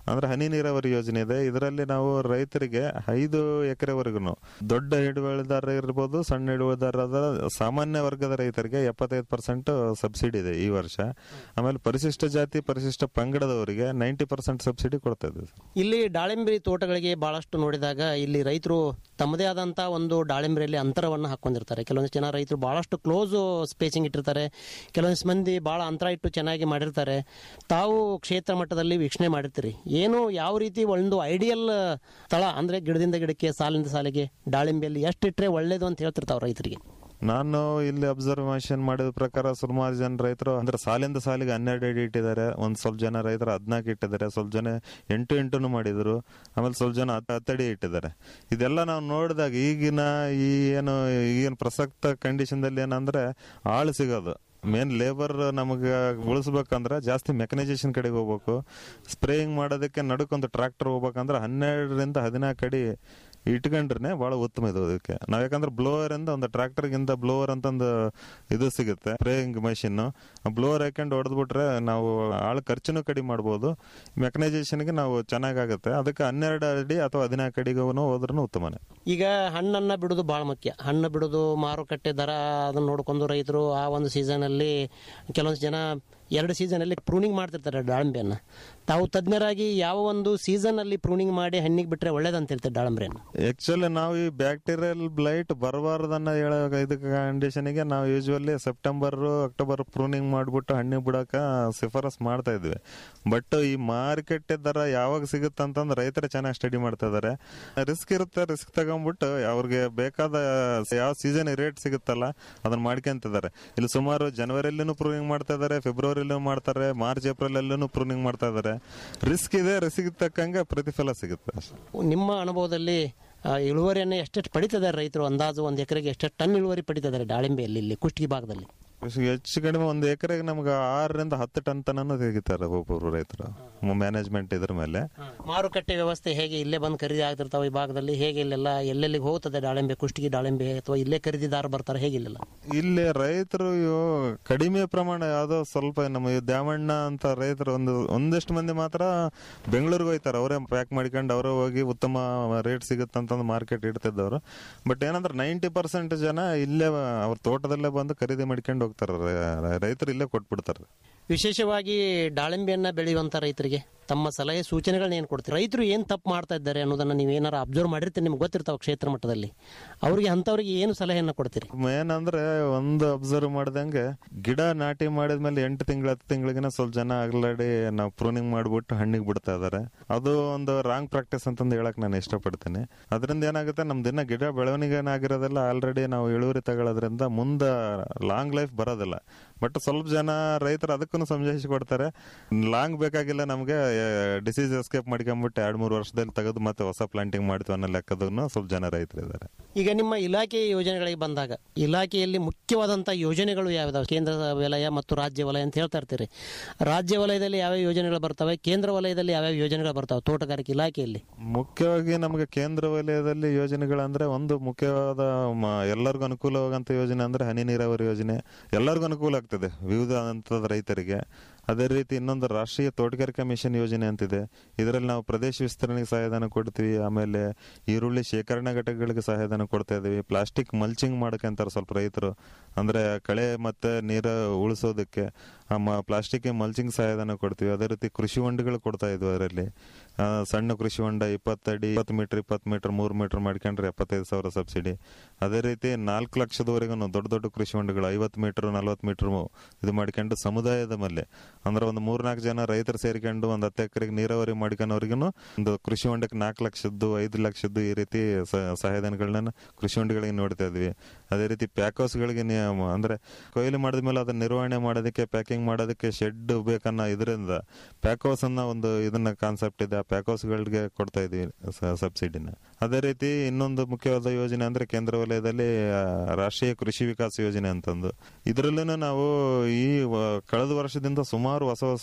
S14: ಅಂದ್ರೆ ಹನಿ ನೀರಾವರಿ ಯೋಜನೆ ಇದೆ ಇದರಲ್ಲಿ ನಾವು ರೈತರಿಗೆ ಐದು ಎಕರೆವರೆಗೂ ದೊಡ್ಡ ಹಿಡುವಳಿದಾರ ಇರ್ಬೋದು ಸಣ್ಣ ಹಿಡುವಳಿದಾರರ ಸಾಮಾನ್ಯ ವರ್ಗದ ರೈತರಿಗೆ ಎಪ್ಪತ್ತೈದು ಪರ್ಸೆಂಟ್ ಸಬ್ಸಿಡಿ ಇದೆ ಈ ವರ್ಷ ಆಮೇಲೆ ಪರಿಶಿಷ್ಟ ಜಾತಿ ಪರಿಶಿಷ್ಟ ಪಂಗಡದವರಿಗೆ ನೈಂಟಿ ಪರ್ಸೆಂಟ್ ಸಬ್ಸಿಡಿ ಕೊಡ್ತಾ ಇದೆ
S13: ಇಲ್ಲಿ ದಾಳಿಂಬೆ ತೋಟಗಳಿಗೆ ಬಹಳಷ್ಟು ನೋಡಿದಾಗ ಇಲ್ಲಿ ರೈತರು ತಮ್ಮದೇ ಆದಂತ ಒಂದು ದಾಳಿಂಬೆಯಲ್ಲಿ ಅಂತರವನ್ನು ಹಾಕೊಂಡಿರ್ತಾರೆ ಕೆಲವೊಂದು ಜನ ರೈತರು ಬಹಳಷ್ಟು ಕ್ಲೋಸ್ ಸ್ಪೇಸಿಂಗ್ ಇಟ್ಟಿರ್ತಾರೆ ಕೆಲವೊಂದಿಷ್ಟು ಮಂದಿ ಬಹಳ ಅಂತರ ಇಟ್ಟು ಚೆನ್ನಾಗಿ ಮಾಡಿರ್ತಾರೆ ತಾವು ಕ್ಷೇತ್ರ ಮಟ್ಟದಲ್ಲಿ ವೀಕ್ಷಣೆ ಮಾಡಿರ್ತೀರಿ ಏನು ಯಾವ ರೀತಿ ಒಂದು ಐಡಿಯಲ್ ಸ್ಥಳ ಅಂದ್ರೆ ಗಿಡದಿಂದ ಗಿಡಕ್ಕೆ ಸಾಲಿಂದ ಸಾಲಿಗೆ ದಾಳಿಂಬೆಯಲ್ಲಿ ಎಷ್ಟಿಟ್ರೆ ಒಳ್ಳೇದು ಅಂತ ಹೇಳ್ತಿರ್ತಾವ ರೈತರಿಗೆ
S14: ನಾನು ಇಲ್ಲಿ ಅಬ್ಸರ್ವೇಷನ್ ಮಾಡಿದ ಪ್ರಕಾರ ಸುಮಾರು ಜನ ರೈತರು ಅಂದ್ರೆ ಸಾಲಿಂದ ಸಾಲಿಗೆ ಹನ್ನೆರಡು ಅಡಿ ಇಟ್ಟಿದ್ದಾರೆ ಒಂದ್ ಸ್ವಲ್ಪ ಜನ ರೈತರು ಹದಿನಾಲ್ಕು ಇಟ್ಟಿದ್ದಾರೆ ಸ್ವಲ್ಪ ಜನ ಎಂಟು ಎಂಟುನು ಮಾಡಿದ್ರು ಆಮೇಲೆ ಸ್ವಲ್ಪ ಜನ ಹತ್ತು ಹತ್ತಡಿ ಇಟ್ಟಿದ್ದಾರೆ ಇದೆಲ್ಲ ನಾವು ನೋಡಿದಾಗ ಈಗಿನ ಈ ಏನು ಈಗಿನ ಪ್ರಸಕ್ತ ಕಂಡೀಷನ್ದಲ್ಲಿ ಏನಂದ್ರೆ ಆಳು ಸಿಗೋದು ಮೇನ್ ಲೇಬರ್ ನಮಗೆ ಉಳಿಸ್ಬೇಕಂದ್ರೆ ಜಾಸ್ತಿ ಮೆಕನೈಸೇಷನ್ ಕಡೆಗೆ ಹೋಗ್ಬೇಕು ಸ್ಪ್ರೇಯಿಂಗ್ ಮಾಡೋದಕ್ಕೆ ನಡುಕೊಂದು ಟ್ರಾಕ್ಟರ್ ಹೋಗ್ಬೇಕಂದ್ರೆ ಹನ್ನೆರಡರಿಂದ ಹದಿನಾಲ್ಕು ಅಡಿ ಇಟ್ಕೊಂಡ್ರೆ ಬಹಳ ಉತ್ತಮ ಇದು ಅದಕ್ಕೆ ನಾವ್ ಯಾಕಂದ್ರೆ ಬ್ಲೋವರ್ ಇಂದ ಒಂದು ಟ್ರಾಕ್ಟರ್ಗಿಂತ ಬ್ಲೋವರ್ ಅಂತ ಒಂದು ಇದು ಸಿಗುತ್ತೆ ಸ್ಪ್ರೇಯಿಂಗ್ ಮಷಿನ್ ಬ್ಲೋವರ್ ಹಾಕೊಂಡು ಹೊಡೆದ್ಬಿಟ್ರೆ ನಾವು ಆಳು ಖರ್ಚುನು ಕಡಿಮೆ ಮಾಡ್ಬೋದು ಮೆಕನೈಸೇಷನ್ಗೆ ನಾವು ಚೆನ್ನಾಗಾಗುತ್ತೆ ಅದಕ್ಕೆ ಹನ್ನೆರಡು ಅಡಿ ಅಥವಾ ಹದಿನಾಲ್ಕು ಅಡಿಗೂ ಹೋದ್ರೂ ಉತ್ತಮನೇ
S13: ಈಗ ಹಣ್ಣನ್ನ ಬಿಡೋದು ಬಹಳ ಮುಖ್ಯ ಹಣ್ಣು ಬಿಡೋದು ಮಾರುಕಟ್ಟೆ ದರ ಅದನ್ನ ನೋಡ್ಕೊಂಡು ರೈತರು ಆ ಒಂದು ಸೀಸನ್ ಅಲ್ಲಿ ಕೆಲವೊಂದು ಜನ ಎರಡು ಸೀಸನ್ ಅಲ್ಲಿ ಪ್ರೂನಿಂಗ್ ಮಾಡ್ತಿರ್ತಾರೆ ದಾಳಿಂಬೆಯನ್ನ ತಾವು ತಜ್ಞರಾಗಿ ಯಾವ ಒಂದು ಸೀಸನ್ ಅಲ್ಲಿ ಪ್ರೂನಿಂಗ್ ಮಾಡಿ ಹಣ್ಣಿಗೆ ಬಿಟ್ರೆ ಒಳ್ಳೇದಂತ ಹೇಳ್ತಾರೆ ದಾಳಿಂಬೆಯನ್ನು
S14: ಆಕ್ಚುಲಿ ನಾವು ಈ ಬ್ಯಾಕ್ಟೀರಿಯಲ್ ಬ್ಲೈಟ್ ಬರಬಾರ್ದನ್ನ ಹೇಳೋ ಇದಕ್ಕೆ ಕಂಡೀಷನ್ಗೆ ನಾವು ಯೂಶುವಲಿ ಸೆಪ್ಟೆಂಬರ್ ಅಕ್ಟೋಬರ್ ಪ್ರೂನಿಂಗ್ ಮಾಡ್ಬಿಟ್ಟು ಹಣ್ಣಿಗೆ ಬಿಡಕ ಶಿಫಾರಸ್ ಮಾಡ್ತಾ ಇದ್ವಿ ಬಟ್ ಈ ಮಾರ್ಕೆಟ್ ದರ ಯಾವಾಗ ಸಿಗುತ್ತೆ ಅಂತಂದ್ರೆ ರೈತರೇ ಚೆನ್ನಾಗಿ ಸ್ಟಡಿ ಮಾಡ್ತಾ ಇದಾರೆ ರಿಸ್ಕ್ ಇರುತ್ತೆ ರಿಸ್ಕ್ ತಗೊಂಡ್ಬಿಟ್ಟು ಅವ್ರಿಗೆ ಬೇಕಾದ ಯಾವ ಸೀಸನ್ ರೇಟ್ ಸಿಗುತ್ತಲ್ಲ ಅದನ್ನ ಮಾಡ್ಕೊಂತಿದ್ದಾರೆ ಇಲ್ಲಿ ಸುಮಾರು ಜನವರಿಯಲ್ಲೂ ಪ್ರೂನಿಂಗ್ ಮಾಡ್ತಾ ಇದಾರೆ ಫೆಬ್ರವರಿಲೂ ಮಾಡ್ತಾರೆ ಮಾರ್ಚ್ ಏಪ್ರಿಲ್ ಅಲ್ಲೂ ಪ್ರೂನಿಂಗ್ ಮಾಡ್ತಾ ಇದಾರೆ ರಿಸ್ಕ್ ಇದೆ ರಿಸ್ಕ್ ತಕ್ಕಂಗೆ ಪ್ರತಿಫಲ ಸಿಗುತ್ತೆ
S13: ನಿಮ್ಮ ಅನುಭವದಲ್ಲಿ ಆ, ಇಳುವರಿಯನ್ನು ಎಷ್ಟೆಷ್ಟು ಪಡಿತಿದ್ದಾರೆ ರೈತರು ಅಂದಾಜು ಒಂದು ಎಕರೆಗೆ ಎಷ್ಟೆಷ್ಟು ಟನ್ ಇಳುವರಿ ಪಡಿತಿದ್ದಾರೆ ದಾಳಿಂಬೆಯಲ್ಲಿ ಇಲ್ಲಿ ಕುಷ್ಟಗಿ ಭಾಗದಲ್ಲಿ
S14: ಹೆಚ್ಚು ಕಡಿಮೆ ಒಂದು ಎಕರೆಗೆ ನಮ್ಗೆ ಆರರಿಂದ ಹತ್ತು ಟನ್ ತನಕ ತೆಗಿತಾರೆ ಒಬ್ಬೊಬ್ರು ರೈತರು ಮ್ಯಾನೇಜ್ಮೆಂಟ್ ಇದ್ರ ಮೇಲೆ
S13: ಮಾರುಕಟ್ಟೆ ವ್ಯವಸ್ಥೆ ಹೇಗೆ ಇಲ್ಲೇ ಬಂದು ಖರೀದಿ ಆಗ್ತಿರ್ತಾವೆ ಈ ಭಾಗದಲ್ಲಿ ಹೇಗೆ ಇಲ್ಲೆಲ್ಲ ಎಲ್ಲೆಲ್ಲಿಗೆ ಹೋಗ್ತದೆ ದಾಳಿಂಬೆ ಕುಷ್ಟಗಿ ದಾಳಿಂಬೆ ಅಥವಾ ಇಲ್ಲೇ ಖರೀದಿದಾರ ಬರ್ತಾರೆ ಹೇಗೆ ಇಲ್ಲೆಲ್ಲ
S14: ಇಲ್ಲಿ ರೈತರು ಇವು ಕಡಿಮೆ ಪ್ರಮಾಣ ಯಾವ್ದೋ ಸ್ವಲ್ಪ ನಮ್ಮ ಈ ದ್ಯಾಮಣ್ಣ ಅಂತ ರೈತರು ಒಂದು ಒಂದಷ್ಟು ಮಂದಿ ಮಾತ್ರ ಬೆಂಗಳೂರಿಗೆ ಹೋಯ್ತಾರೆ ಅವರೇ ಪ್ಯಾಕ್ ಮಾಡ್ಕೊಂಡು ಅವರೇ ಹೋಗಿ ಉತ್ತಮ ರೇಟ್ ಸಿಗುತ್ತೆ ಅಂತಂದು ಮಾರ್ಕೆಟ್ ಇಡ್ತಿದ್ದವರು ಬಟ್ ಏನಂದ್ರೆ ನೈಂಟಿ ಪರ್ಸೆಂಟ್ ಜನ ಇಲ್ಲೇ ಅವ್ರ ತೋಟದಲ್ಲೇ ಬಂದು ಖರೀದಿ ಮಾಡ್ಕೊಂಡು ಹೋಗ್ತಾರೆ ರೈ- ರೈತರು ಇಲ್ಲೇ ಕೊಟ್ಬಿಡ್ತಾರೆ
S13: ವಿಶೇಷವಾಗಿ ದಾಳಿಂಬೆಯನ್ನ ಬೆಳೆಯುವಂತ ರೈತರಿಗೆ ತಮ್ಮ ಸಲಹೆ ಸೂಚನೆಗಳನ್ನ ಏನು ಕೊಡ್ತೀರಿ ರೈತರು ಏನು ತಪ್ಪು ಮಾಡ್ತಾ ಇದ್ದಾರೆ ಅನ್ನೋದನ್ನ ನೀವು ಏನಾರ ಅಬ್ಸರ್ವ್ ಮಾಡಿರ್ತೀರಿ ನಿಮ್ಗೆ ಗೊತ್ತಿರ್ತಾವ ಕ್ಷೇತ್ರ ಮಟ್ಟದಲ್ಲಿ ಅವ್ರಿಗೆ ಅಂಥವ್ರಿಗೆ ಏನು ಸಲಹೆಯನ್ನ ಕೊಡ್ತೀರಿ
S14: ಮೇನ್ ಅಂದ್ರೆ ಒಂದು ಅಬ್ಸರ್ವ್ ಮಾಡ್ದಂಗೆ ಗಿಡ ನಾಟಿ ಮಾಡಿದ್ಮೇಲೆ ಎಂಟು ತಿಂಗಳ ಹತ್ತು ತಿಂಗಳಿಗಿನ ಸ್ವಲ್ಪ ಜನ ಆಗ್ಲಾಡಿ ನಾವು ಪ್ರೂನಿಂಗ್ ಮಾಡ್ಬಿಟ್ಟು ಹಣ್ಣಿಗೆ ಬಿಡ್ತಾ ಇದಾರೆ ಅದು ಒಂದು ರಾಂಗ್ ಪ್ರಾಕ್ಟೀಸ್ ಅಂತಂದು ಹೇಳಕ್ ನಾನು ಇಷ್ಟಪಡ್ತೀನಿ ಅದರಿಂದ ಏನಾಗುತ್ತೆ ನಮ್ ದಿನ ಗಿಡ ಬೆಳವಣಿಗೆ ಆಗಿರೋದೆಲ್ಲ ಆಲ್ರೆಡಿ ನಾವು ಇಳುವರಿ ತಗೊಳ್ಳೋದ್ರಿಂದ ಮುಂದೆ ಲಾಂಗ್ ಲೈಫ್ ಬರೋದಿಲ್ಲ ಬಟ್ ಸ್ವಲ್ಪ ಜನ ರೈತರು ಅದಕ್ಕೂ ಸಮಜಾಯಿಸಿ ಕೊಡ್ತಾರೆ ಲಾಂಗ್ ಬೇಕಾಗಿಲ್ಲ ನಮಗೆ ಡಿಸೀಸ್ ಎಸ್ಕೇಪ್ ಮಾಡ್ಕೊಂಡ್ಬಿಟ್ಟು ಎರಡ್ ಮೂರು ವರ್ಷದಲ್ಲಿ ತೆಗೆದು ಮತ್ತೆ ಹೊಸ ಪ್ಲಾಂಟಿಂಗ್ ಮಾಡ್ತೀವಿ ಅನ್ನೋ ಲೆಕ್ಕದನ್ನು ಸ್ವಲ್ಪ ಜನ ರೈತರು ಇದ್ದಾರೆ
S13: ಈಗ ನಿಮ್ಮ ಇಲಾಖೆ ಯೋಜನೆಗಳಿಗೆ ಬಂದಾಗ ಇಲಾಖೆಯಲ್ಲಿ ಮುಖ್ಯವಾದಂಥ ಯೋಜನೆಗಳು ಯಾವ್ಯಾವ ಕೇಂದ್ರ ವಲಯ ಮತ್ತು ರಾಜ್ಯ ವಲಯ ಅಂತ ಹೇಳ್ತಾ ಇರ್ತೀರಿ ರಾಜ್ಯ ವಲಯದಲ್ಲಿ ಯಾವ್ಯಾವ ಯೋಜನೆಗಳು ಬರ್ತವೆ ಕೇಂದ್ರ ವಲಯದಲ್ಲಿ ಯಾವ್ಯಾವ ಯೋಜನೆಗಳು ಬರ್ತವೆ ತೋಟಗಾರಿಕೆ ಇಲಾಖೆಯಲ್ಲಿ
S14: ಮುಖ್ಯವಾಗಿ ನಮಗೆ ಕೇಂದ್ರ ವಲಯದಲ್ಲಿ ಯೋಜನೆಗಳಂದ್ರೆ ಒಂದು ಮುಖ್ಯವಾದ ಮ- ಎಲ್ಲರಿಗೂ ಅನುಕೂಲವಾಗಂತ ಯೋಜನೆ ಅಂದ್ರೆ ಹನಿ ನೀರಾವರಿ ಯೋಜನೆ ಎಲ್ಲರಿಗೂ ಅನುಕೂಲ ಆಗ್ತದೆ ವಿವಿಧ ಹಂತದ ರೈತರಿಗೆ ಅದೇ ರೀತಿ ಇನ್ನೊಂದು ರಾಷ್ಟ್ರೀಯ ತೋಟಗಾರಿಕಾ ಮಿಷನ್ ಯೋಜನೆ ಅಂತಿದೆ ಇದರಲ್ಲಿ ನಾವು ಪ್ರದೇಶ ವಿಸ್ತರಣೆಗೆ ಸಹಾಯಧನ ಕೊಡ್ತೀವಿ ಆಮೇಲೆ ಈರುಳ್ಳಿ ಶೇಖರಣಾ ಘಟಕಗಳಿಗೆ ಸಹಾಯಧನ ಕೊಡ್ತಾ ಇದೀವಿ ಪ್ಲಾಸ್ಟಿಕ್ ಮಲ್ಚಿಂಗ್ ಮಾಡಕ್ಕಂತಾರೆ ಸ್ವಲ್ಪ ರೈತರು ಅಂದ್ರೆ ಕಳೆ ಮತ್ತೆ ನೀರು ಉಳಿಸೋದಕ್ಕೆ ಪ್ಲಾಸ್ಟಿಕ್ ಮಲ್ಚಿಂಗ್ ಸಹಾಯಧನ ಕೊಡ್ತೀವಿ ಅದೇ ರೀತಿ ಕೃಷಿ ಹೊಂಡಗಳು ಕೊಡ್ತಾ ಇದ್ವಿ ಅದರಲ್ಲಿ ಆ, ಸಣ್ಣ ಕೃಷಿ ಹೊಂಡ ಇಪ್ಪತ್ತಡಿ ಇಪ್ಪತ್ತು ಮೀಟರ್ ಇಪ್ಪತ್ತು ಮೀಟರ್ ಮೂರು ಮೀಟರ್ ಮಾಡ್ಕೊಂಡ್ರೆ ಎಪ್ಪತ್ತೈದು ಸಾವಿರ ಸಬ್ಸಿಡಿ ಅದೇ ರೀತಿ ನಾಲ್ಕು ಲಕ್ಷದವರೆಗೂ ದೊಡ್ಡ ದೊಡ್ಡ ಕೃಷಿ ಹೊಂಡಗಳು ಐವತ್ತು ಮೀಟರ್ ನಲ್ವತ್ತು ಮೀಟರ್ ಇದು ಮಾಡ್ಕೊಂಡು ಸಮುದಾಯದ ಮೇಲೆ ಅಂದ್ರೆ ಒಂದು ಮೂರ್ನಾಲ್ಕು ಜನ ರೈತರು ಸೇರ್ಕೊಂಡು ಒಂದು ಹತ್ತು ಎಕರೆಗೆ ನೀರಾವರಿ ಮಾಡ್ಕೊಳೋರಿಗೂ ಒಂದು ಕೃಷಿ ಹೊಂಡಕ್ಕೆ ನಾಲ್ಕು ಲಕ್ಷದ್ದು ಐದು ಲಕ್ಷದ್ದು ಈ ರೀತಿ ಸ- ಸಹಾಯಧನಗಳನ್ನ ಕೃಷಿ ಹೊಂಡಗಳಿಗೆ ನೋಡ್ತಾ ಇದ್ವಿ ಅದೇ ರೀತಿ ಪ್ಯಾಕ್ ಹೌಸ್ಗಳಿಗೆ ನಿಯಮ ಅಂದ್ರೆ ಕೊಯ್ಲು ಮಾಡಿದ ಮೇಲೆ ಅದನ್ನ ನಿರ್ವಹಣೆ ಮಾಡೋದಕ್ಕೆ ಪ್ಯಾಕಿಂಗ್ ಮಾಡೋದಕ್ಕೆ ಶೆಡ್ ಬೇಕನ್ನೋ ಇದರಿಂದ ಪ್ಯಾಕ್ ಹೌಸ್ ಅನ್ನ ಒಂದು ಇದನ್ನ ಕಾನ್ಸೆಪ್ಟ್ ಇದೆ ಆ ಪ್ಯಾಕ್ ಹೌಸ್ಗಳಿಗೆ ಕೊಡ್ತಾ ಇದೀವಿ ಸ- ಸಬ್ಸಿಡಿನ ಅದೇ ರೀತಿ ಇನ್ನೊಂದು ಮುಖ್ಯವಾದ ಯೋಜನೆ ಅಂದ್ರೆ ಕೇಂದ್ರ ವಲಯದಲ್ಲಿ ಆ, ರಾಷ್ಟ್ರೀಯ ಕೃಷಿ ವಿಕಾಸ ಯೋಜನೆ ಅಂತಂದು ಇದರಲ್ಲೂ ನಾವು ಈ ವ- ಕಳೆದ ವರ್ಷದಿಂದ ಸುಮಾರು ಹೊಸ ಹೊಸ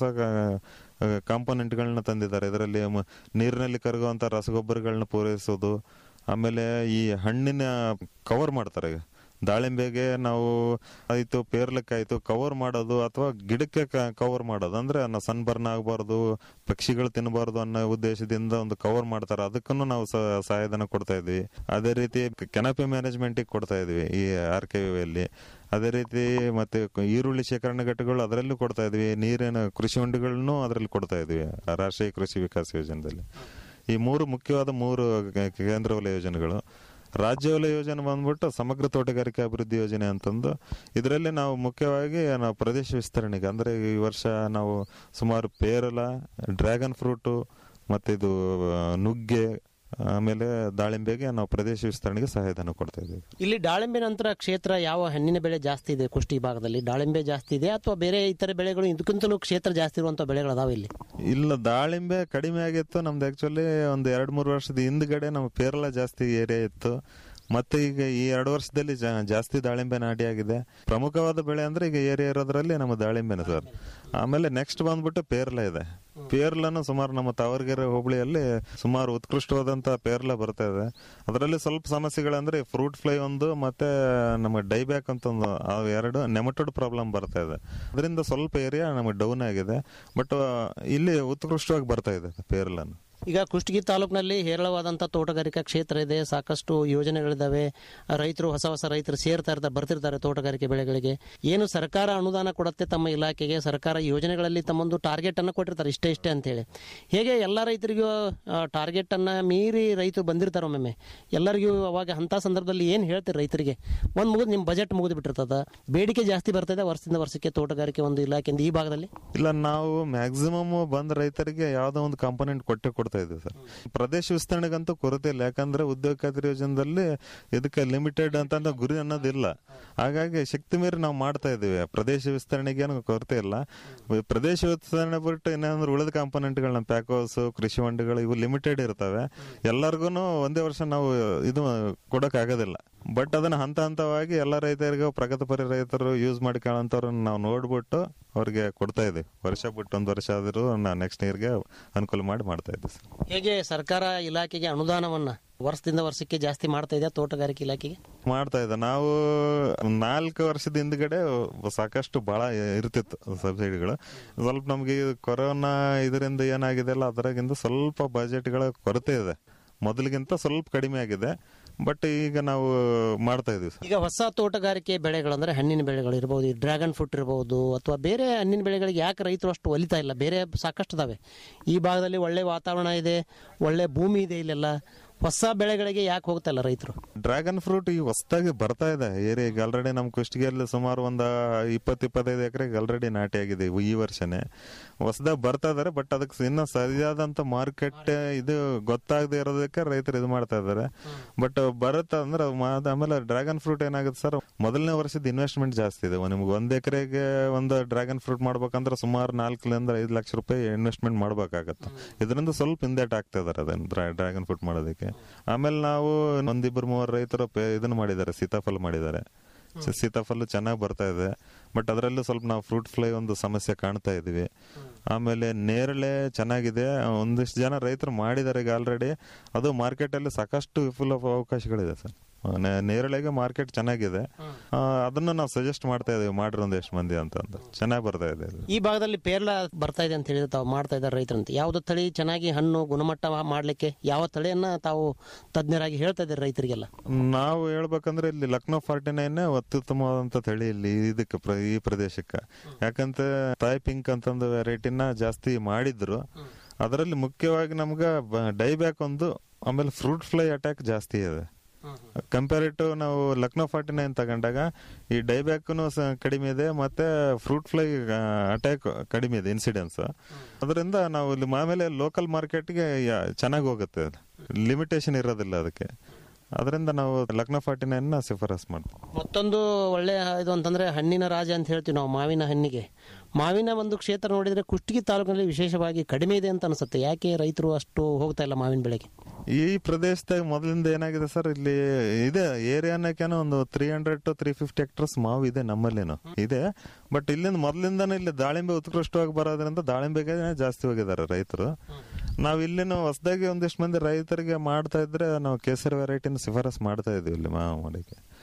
S14: ಕಾಂಪೋನೆಂಟ್ಗಳನ್ನ ತಂದಿದ್ದಾರೆ ಇದರಲ್ಲಿ ಮ- ನೀರಿನಲ್ಲಿ ಕರಗುವಂತ ರಸಗೊಬ್ಬರಗಳನ್ನ ಪೂರೈಸೋದು ಆಮೇಲೆ ಈ ಹಣ್ಣಿನ ಕವರ್ ಮಾಡ್ತಾರೆ ದಾಳಿಂಬೆಗೆ ನಾವು ಆಯ್ತು ಪೇರ್ಲಕ್ಕಾಯ್ತು ಕವರ್ ಮಾಡೋದು ಅಥವಾ ಗಿಡಕ್ಕೆ ಕವರ್ ಮಾಡೋದು ಅಂದ್ರೆ ಸನ್ ಬರ್ನ್ ಆಗಬಾರ್ದು ಪಕ್ಷಿಗಳು ತಿನ್ನಬಾರ್ದು ಅನ್ನೋ ಉದ್ದೇಶದಿಂದ ಒಂದು ಕವರ್ ಮಾಡ್ತಾರೆ ಅದಕ್ಕೂ ನಾವು ಸ- ಸಹಾಯಧನ ಕೊಡ್ತಾ ಇದ್ವಿ ಅದೇ ರೀತಿ ಕೆನಪಿ ಮ್ಯಾನೇಜ್ಮೆಂಟ್ ಕೊಡ್ತಾ ಇದ್ವಿ ಈ ಆರ್ ಕೆ ಅಲ್ಲಿ ಅದೇ ರೀತಿ ಮತ್ತೆ ಈರುಳ್ಳಿ ಶೇಖರಣೆ ಘಟ್ಟಗಳು ಅದರಲ್ಲೂ ಕೊಡ್ತಾ ಇದ್ವಿ ನೀರಿನ ಕೃಷಿ ಹೊಂಡಗಳನ್ನು ಅದರಲ್ಲಿ ಕೊಡ್ತಾ ಇದ್ವಿ ರಾಷ್ಟ್ರೀಯ ಕೃಷಿ ವಿಕಾಸ ಯೋಜನೆಯಲ್ಲಿ ಈ ಮೂರು ಮುಖ್ಯವಾದ ಮೂರು ಕೆ- ಕೇಂದ್ರ ವಲಯ ಯೋಜನೆಗಳು ರಾಜ್ಯ ವಲಯ ಯೋಜನೆ ಬಂದ್ಬಿಟ್ಟು ಸಮಗ್ರ ತೋಟಗಾರಿಕೆ ಅಭಿವೃದ್ಧಿ ಯೋಜನೆ ಅಂತಂದು ಇದರಲ್ಲಿ ನಾವು ಮುಖ್ಯವಾಗಿ ನಾವು ಪ್ರದೇಶ ವಿಸ್ತರಣೆಗೆ ಅಂದ್ರೆ ಈ ವರ್ಷ ನಾವು ಸುಮಾರು ಪೇರಲ ಡ್ರ್ಯಾಗನ್ ಫ್ರೂಟು ಮತ್ತೆ ಇದು ಆ, ನುಗ್ಗೆ ಆಮೇಲೆ ದಾಳಿಂಬೆಗೆ ನಾವು ಪ್ರದೇಶ ವಿಸ್ತರಣೆಗೆ ಸಹಾಯಧನ ಕೊಡ್ತಾ ಇದ್ದೀವಿ
S13: ಇಲ್ಲಿ ದಾಳಿಂಬೆ ನಂತರ ಕ್ಷೇತ್ರ ಯಾವ ಹಣ್ಣಿನ ಬೆಳೆ ಜಾಸ್ತಿ ಇದೆ ಕುಷ್ಟಿ ಭಾಗದಲ್ಲಿ ದಾಳಿಂಬೆ ಜಾಸ್ತಿ ಇದೆ ಅಥವಾ ಬೇರೆ ಇತರೆ ಬೆಳೆಗಳು ಇದಕ್ಕಿಂತಲೂ ಕ್ಷೇತ್ರ ಜಾಸ್ತಿ ಇರುವಂತ ಬೆಳೆಗಳು ಅದಾವ ಇಲ್ಲಿ
S14: ಇಲ್ಲ ದಾಳಿಂಬೆ ಕಡಿಮೆ ಆಗಿತ್ತು ನಮ್ದು ಆಕ್ಚುಲಿ ಒಂದು ಎರಡ್ ಮೂರು ವರ್ಷದ ಹಿಂದ್ಗಡೆ ನಮ್ಮ ಪೇರಲ ಜಾಸ್ತಿ ಏರಿಯಾ ಇತ್ತು ಮತ್ತೆ ಈಗ ಈ ಎರಡು ವರ್ಷದಲ್ಲಿ ಜಾ- ಜಾಸ್ತಿ ದಾಳಿಂಬೆ ನಾಟಿ ಆಗಿದೆ ಪ್ರಮುಖವಾದ ಬೆಳೆ ಅಂದ್ರೆ ಈಗ ಏರಿಯಾ ಇರೋದ್ರಲ್ಲಿ ನಮ್ಮ ದಾಳಿಂಬೆನೆ ಸರ್ ಆಮೇಲೆ ನೆಕ್ಸ್ಟ್ ಬಂದ್ಬಿಟ್ಟು ಪೇರ್ಲ ಇದೆ ಪೇರ್ಲನು ಸುಮಾರು ನಮ್ಮ ತಾವರ್ಗೆರೆ ಹೋಬಳಿಯಲ್ಲಿ ಸುಮಾರು ಉತ್ಕೃಷ್ಟವಾದಂತ ಪೇರ್ಲ ಬರ್ತಾ ಇದೆ ಅದರಲ್ಲಿ ಸ್ವಲ್ಪ ಸಮಸ್ಯೆಗಳಂದ್ರೆ ಫ್ರೂಟ್ ಫ್ಲೈ ಒಂದು ಮತ್ತೆ ನಮ್ಮ ಡೈಬ್ಯಾಕ್ ಅಂತ ಒಂದು ಆ ಎರಡು ನೆಮಟೋಡ್ ಪ್ರಾಬ್ಲಮ್ ಬರ್ತಾ ಇದೆ ಅದರಿಂದ ಸ್ವಲ್ಪ ಏರಿಯಾ ನಮಗೆ ಡೌನ್ ಆಗಿದೆ ಬಟ್ ಇಲ್ಲಿ ಉತ್ಕೃಷ್ಟವಾಗಿ ಬರ್ತಾ ಇದೆ ಪೇರ್ಲನು
S13: ಈಗ ಕುಷ್ಟಗಿ ತಾಲೂಕಿನಲ್ಲಿ ಹೇರಳವಾದಂಥ ತೋಟಗಾರಿಕಾ ಕ್ಷೇತ್ರ ಇದೆ ಸಾಕಷ್ಟು ಯೋಜನೆಗಳಿದಾವೆ ರೈತರು ಹೊಸ ಹೊಸ ರೈತರು ಸೇರ್ತಾ ಇರ್ತಾರೆ ಬರ್ತಿರ್ತಾರೆ ತೋಟಗಾರಿಕೆ ಬೆಳೆಗಳಿಗೆ ಏನು ಸರ್ಕಾರ ಅನುದಾನ ಕೊಡುತ್ತೆ ತಮ್ಮ ಇಲಾಖೆಗೆ ಸರ್ಕಾರ ಯೋಜನೆಗಳಲ್ಲಿ ತಮ್ಮೊಂದು ಟಾರ್ಗೆಟ್ ಅನ್ನು ಕೊಟ್ಟಿರ್ತಾರೆ ಇಷ್ಟೇ ಇಷ್ಟೇ ಅಂತೇಳಿ ಹೇಗೆ ಎಲ್ಲ ರೈತರಿಗೂ ಟಾರ್ಗೆಟ್ ಅನ್ನ ಮೀರಿ ರೈತರು ಬಂದಿರ್ತಾರೆ ಒಮ್ಮೊಮ್ಮೆ ಎಲ್ಲರಿಗೂ ಅವಾಗ ಅಂತ ಸಂದರ್ಭದಲ್ಲಿ ಏನು ಹೇಳ್ತೀರಿ ರೈತರಿಗೆ ಒಂದು ಮುಗಿದು ನಿಮ್ಮ ಬಜೆಟ್ ಮುಗಿದು ಬಿಟ್ಟಿರ್ತದ ಬೇಡಿಕೆ ಜಾಸ್ತಿ ಬರ್ತದೆ ವರ್ಷದಿಂದ ವರ್ಷಕ್ಕೆ ತೋಟಗಾರಿಕೆ ಒಂದು ಇಲಾಖೆಯಿಂದ ಈ ಭಾಗದಲ್ಲಿ
S14: ಇಲ್ಲ ನಾವು ಮ್ಯಾಕ್ಸಿಮಮ್ ಬಂದ ರೈತರಿಗೆ ಯಾವ್ದೋ ಒಂದು ಕಾಂಪೋನೆಂಟ್ ಕೊಟ್ಟೆ ಕೊಡ್ತಾ ಇದ್ದೀವಿ ಸರ್ ಪ್ರದೇಶ ವಿಸ್ತರಣೆಗಂತೂ ಕೊರತೆ ಇಲ್ಲ ಯಾಕಂದ್ರೆ ಉದ್ಯೋಗ ಖಾತ್ರಿ ಯೋಜನೆಯಲ್ಲಿ ಇದಕ್ಕೆ ಲಿಮಿಟೆಡ್ ಅಂತ ಅನ್ನೋ ಗುರಿ ಅನ್ನೋದಿಲ್ಲ ಹಾಗಾಗಿ ಶಕ್ತಿ ಮೀರಿ ನಾವು ಮಾಡ್ತಾ ಇದೀವಿ ಪ್ರದೇಶ ವಿಸ್ತರಣೆಗೆ ಏನು ಕೊರತೆ ಇಲ್ಲ ಪ್ರದೇಶ ವಿಸ್ತರಣೆ ಬಿಟ್ಟು ಇನ್ನೇನಂದ್ರೆ ಉಳಿದ ಕಾಂಪೋನೆಂಟ್ಗಳನ್ನ ಪ್ಯಾಕೋಸ್ ಕೃಷಿ ಹೊಂಡಗಳು ಇವು ಲಿಮಿಟೆಡ್ ಇರ್ತವೆ ಎಲ್ಲರಿಗೂ ಒಂದೇ ವರ್ಷ ನಾವು ಇದು ಕೊಡಕ್ ಆಗೋದಿಲ್ಲ ಬಟ್ ಅದನ್ನ ಹಂತ ಹಂತವಾಗಿ ಎಲ್ಲ ರೈತರಿಗೂ ಪ್ರಗತಿಪರ ರೈತರು ಯೂಸ್ ಮಾಡ್ಕೊಳ್ಳೋಂಥವ್ರನ್ನ ನಾವು ನೋಡ್ಬಿಟ್ಟು ಅವ್ರಿಗೆ ಕೊಡ್ತಾ ಇದೀವಿ ವರ್ಷ ಬಿಟ್ಟು ಒಂದು ವರ್ಷ ಆದರೂ ನಾವು ನೆಕ್ಸ್ಟ್ ಇಯರ್ಗೆ ಅನುಕೂಲ ಮಾಡಿ ಮಾಡ್ತಾ ಇದ್ದೀವಿ ಸರ್
S13: ಹೇಗೆ ಸರ್ಕಾರ ಇಲಾಖೆಗೆ ಅನುದಾನವನ್ನ ವರ್ಷದಿಂದ ವರ್ಷಕ್ಕೆ ಜಾಸ್ತಿ ಮಾಡ್ತಾ ಇದೆ ತೋಟಗಾರಿಕೆ ಇಲಾಖೆಗೆ
S14: ಮಾಡ್ತಾ ಇದ್ದ ನಾವು ನಾಲ್ಕು ವರ್ಷದ ಹಿಂದ್ಗಡೆ ಸಾಕಷ್ಟು ಬಹಳ ಇರ್ತಿತ್ತು ಸಬ್ಸಿಡಿಗಳು ಸ್ವಲ್ಪ ನಮ್ಗೆ ಈ ಕೊರೋನಾ ಇದರಿಂದ ಏನಾಗಿದೆ ಅಲ್ಲ ಅದರಾಗಿಂದ ಸ್ವಲ್ಪ ಬಜೆಟ್ಗಳ ಕೊರತೆ ಇದೆ ಮೊದಲಿಗಿಂತ ಸ್ವಲ್ಪ ಕಡಿಮೆ ಆಗಿದೆ ಬಟ್ ಈಗ ನಾವು ಮಾಡ್ತಾ ಇದೀವಿ ಸರ್
S13: ಈಗ ಹೊಸ ತೋಟಗಾರಿಕೆ ಬೆಳೆಗಳು ಅಂದ್ರೆ ಹಣ್ಣಿನ ಬೆಳೆಗಳು ಇರಬಹುದು ಡ್ರ್ಯಾಗನ್ ಫ್ರೂಟ್ ಇರಬಹುದು ಅಥವಾ ಬೇರೆ ಹಣ್ಣಿನ ಬೆಳೆಗಳಿಗೆ ಯಾಕೆ ರೈತರು ಅಷ್ಟು ಒಲಿತಾ ಇಲ್ಲ ಬೇರೆ ಸಾಕಷ್ಟು ಇದಾವೆ ಈ ಭಾಗದಲ್ಲಿ ಒಳ್ಳೆ ವಾತಾವರಣ ಇದೆ ಒಳ್ಳೆ ಭೂಮಿ ಇದೆ ಇಲ್ಲೆಲ್ಲ ಹೊಸ ಬೆಳೆಗಳಿಗೆ ಯಾಕೆ ಹೋಗ್ತಾ ಇಲ್ಲ ರೈತರು
S14: ಡ್ರ್ಯಾಗನ್ ಫ್ರೂಟ್ ಈಗ ಹೊಸದಾಗಿ ಬರ್ತಾ ಇದೆ ಏರಿಯಾಗೆ ಆಲ್ರೆಡಿ ನಮ್ಮ ಕುಷ್ಟಗಿಯಲ್ಲಿ ಸುಮಾರು ಒಂದು ಇಪ್ಪತ್ತು ಇಪ್ಪತ್ತೈದು ಎಕರೆಗೆ ಆಲ್ರೆಡಿ ನಾಟಿ ಆಗಿದೆ ಈ ವರ್ಷನೇ ಹೊಸದಾಗಿ ಬರ್ತಾ ಇದಾರೆ ಬಟ್ ಅದಕ್ಕೆ ಇನ್ನ ಸರಿಯಾದಂತ ಮಾರ್ಕೆಟ್ ಇದು ಗೊತ್ತಾಗದೆ ಇರೋದಕ್ಕೆ ರೈತರು ಇದು ಮಾಡ್ತಾ ಇದಾರೆ ಬಟ್ ಬರುತ್ತಾ ಅಂದ್ರೆ ಅದು ಮಾ- ಆಮೇಲೆ ಡ್ರ್ಯಾಗನ್ ಫ್ರೂಟ್ ಏನಾಗುತ್ತೆ ಸರ್ ಮೊದಲನೇ ವರ್ಷದ ಇನ್ವೆಸ್ಟ್ಮೆಂಟ್ ಜಾಸ್ತಿ ಇದೆ ನಿಮ್ಗೆ ಒಂದ್ ಎಕರೆಗೆ ಒಂದು ಡ್ರ್ಯಾಗನ್ ಫ್ರೂಟ್ ಮಾಡ್ಬೇಕಂದ್ರೆ ಸುಮಾರು ನಾಲ್ಕರಿಂದ ಐದು ಲಕ್ಷ ರೂಪಾಯಿ ಇನ್ವೆಸ್ಟ್ಮೆಂಟ್ ಮಾಡ್ಬೇಕಾಗತ್ತೆ ಇದರಿಂದ ಸ್ವಲ್ಪ ಹಿಂದೇಟ್ ಆಗ್ತಾ ಇದಾರೆ ಅದನ್ನ ಡ್ರ್ಯಾಗನ್ ಫ್ರೂಟ್ ಮಾಡೋದಕ್ಕೆ ಆಮೇಲೆ ನಾವು ಒಂದಿಬ್ಬರು ಮೂವರು ರೈತರು ಪೇ- ಇದನ್ನ ಮಾಡಿದ್ದಾರೆ ಸೀತಾಫಲ ಮಾಡಿದ್ದಾರೆ ಸ- ಸೀತಾಫಲ ಚೆನ್ನಾಗಿ ಬರ್ತಾ ಇದೆ ಬಟ್ ಅದರಲ್ಲೂ ಸ್ವಲ್ಪ ನಾವು ಫ್ರೂಟ್ ಫ್ಲೈ ಒಂದು ಸಮಸ್ಯೆ ಕಾಣ್ತಾ ಇದೀವಿ ಆಮೇಲೆ ನೇರಳೆ ಚೆನ್ನಾಗಿದೆ ಒಂದಿಷ್ಟು ಜನ ರೈತರು ಮಾಡಿದ್ದಾರೆ ಈಗ ಆಲ್ರೆಡಿ ಅದು ಮಾರ್ಕೆಟ್ ಅಲ್ಲಿ ಸಾಕಷ್ಟು ವಿಪುಲ ಅವಕಾಶಗಳಿದೆ ಸರ್ ನೆ- ನೇರಳೆಗೆ ಮಾರ್ಕೆಟ್ ಚೆನ್ನಾಗಿದೆ ಆ, ಅದನ್ನ ನಾವು ಸಜೆಸ್ಟ್ ಮಾಡ್ತಾ ಇದೀವಿ ಮಾಡ್ರಿ ಒಂದೆಷ್ಟು ಮಂದಿ ಅಂತ ಅಂತ ಚೆನ್ನಾಗಿ ಬರ್ತಾ ಇದೆ ಅದು.
S13: ಈ ಭಾಗದಲ್ಲಿ ಪೇರ್ಲ ಬರ್ತಾ ಇದೆ ಅಂತ ಹೇಳಿದ್ರೆ ತಾವು ಮಾಡ್ತಾ ಇದ್ದಾರೆ ರೈತರಂತೆ ಯಾವ್ದು ತಳಿ ಚೆನ್ನಾಗಿ ಹಣ್ಣು ಗುಣಮಟ್ಟ ಮಾಡ್ಲಿಕ್ಕೆ ಯಾವ ತಳಿಯನ್ನ ತಾವು ತಜ್ಞರಾಗಿ ಹೇಳ್ತಾ ಇದ್ದಾರೆ ರೈತರಿಗೆಲ್ಲ
S14: ನಾವು ಹೇಳ್ಬೇಕಂದ್ರೆ ಇಲ್ಲಿ ಲಕ್ನೋ ಫಾರ್ಟಿ ನೈನ್ ಅತ್ಯುತ್ತಮವಾದಂತ ತಳಿ ಇಲ್ಲಿ ಇದಕ್ಕೆ ಪ್ರ- ಈ ಪ್ರದೇಶಕ್ಕೆ ಯಾಕಂತ ತಾಯ್ ಪಿಂಕ್ ಅಂತಂದು ವೆರೈಟಿನ ಜಾಸ್ತಿ ಮಾಡಿದ್ರು ಅದರಲ್ಲಿ ಮುಖ್ಯವಾಗಿ ನಮ್ಗ ಡೈಬ್ಯಾಕ್ ಒಂದು ಆಮೇಲೆ ಫ್ರೂಟ್ ಫ್ಲೈ ಅಟ್ಯಾಕ್ ಜಾಸ್ತಿ ಇದೆ ಕಂಪೇರಿಟಿವ್ ನಾವು ಲಕ್ನೋ ಫಾರ್ಟಿ ನೈನ್ ತಗೊಂಡಾಗ ಈ ಡೈಬ್ಯಾಕ್ನು ಕಡಿಮೆ ಇದೆ ಮತ್ತೆ ಫ್ರೂಟ್ ಫ್ಲೈ ಅಟ್ಯಾಕ್ ಕಡಿಮೆ ಇದೆ ಇನ್ಸಿಡೆನ್ಸ್ ಅದರಿಂದ ನಾವು ಇಲ್ಲಿ ಆಮೇಲೆ ಲೋಕಲ್ ಮಾರ್ಕೆಟ್ಗೆ ಚೆನ್ನಾಗಿ ಹೋಗುತ್ತೆ ಲಿಮಿಟೇಷನ್ ಇರೋದಿಲ್ಲ ಅದಕ್ಕೆ ಅದರಿಂದ ನಾವು ಲಕ್ನೋ ಫಾರ್ಟಿ ನೈನ್ ನ ಶಿಫಾರಸ್ ಮಾಡ್ತೀವಿ
S13: ಮತ್ತೊಂದು ಒಳ್ಳೆ ಇದು ಅಂತಂದ್ರೆ ಹಣ್ಣಿನ ರಾಜ ಅಂತ ಹೇಳ್ತೀವಿ ನಾವು ಮಾವಿನ ಹಣ್ಣಿಗೆ ಮಾವಿನ ಒಂದು ಕ್ಷೇತ್ರ ನೋಡಿದ್ರೆ ಕುಷ್ಟಗಿ ತಾಲೂಕಿನಲ್ಲಿ ವಿಶೇಷವಾಗಿ ಕಡಿಮೆ ಇದೆ ಅಂತ ಅನ್ಸುತ್ತೆ ಯಾಕೆ ರೈತರು ಅಷ್ಟು ಹೋಗ್ತಾ ಇಲ್ಲ ಮಾವಿನ ಬೆಳೆಗೆ
S14: ಈ ಪ್ರದೇಶದಾಗ ಮೊದಲಿಂದ ಏನಾಗಿದೆ ಸರ್ ಇಲ್ಲಿ ಇದೆ ಏರಿಯಾನಕೇನೋ ಒಂದು three hundred to three fifty hectares ಮಾವು ಇದೆ ನಮ್ಮಲ್ಲೇನು ಇದೆ ಬಟ್ ಇಲ್ಲಿಂದ ಮೊದಲಿಂದಾನು ಇಲ್ಲಿ ದಾಳಿಂಬೆ ಉತ್ಕೃಷ್ಟವಾಗಿ ಬರೋದ್ರಿಂದ ದಾಳಿಂಬೆಗೆ ಜಾಸ್ತಿ ಹೋಗಿದ್ದಾರೆ ರೈತರು ನಾವು ಇಲ್ಲಿನ ಹೊಸದಾಗಿ ಒಂದಿಷ್ಟು ಮಂದಿ ರೈತರಿಗೆ ಮಾಡ್ತಾ ಇದ್ರೆ ನಾವು ಕೇಸರಿ ವೆರೈಟಿನ ಶಿಫಾರಸ್ ಮಾಡ್ತಾ ಇದೀವಿ ಇಲ್ಲಿ ಮಾವು ಮಾಡಕ್ಕೆ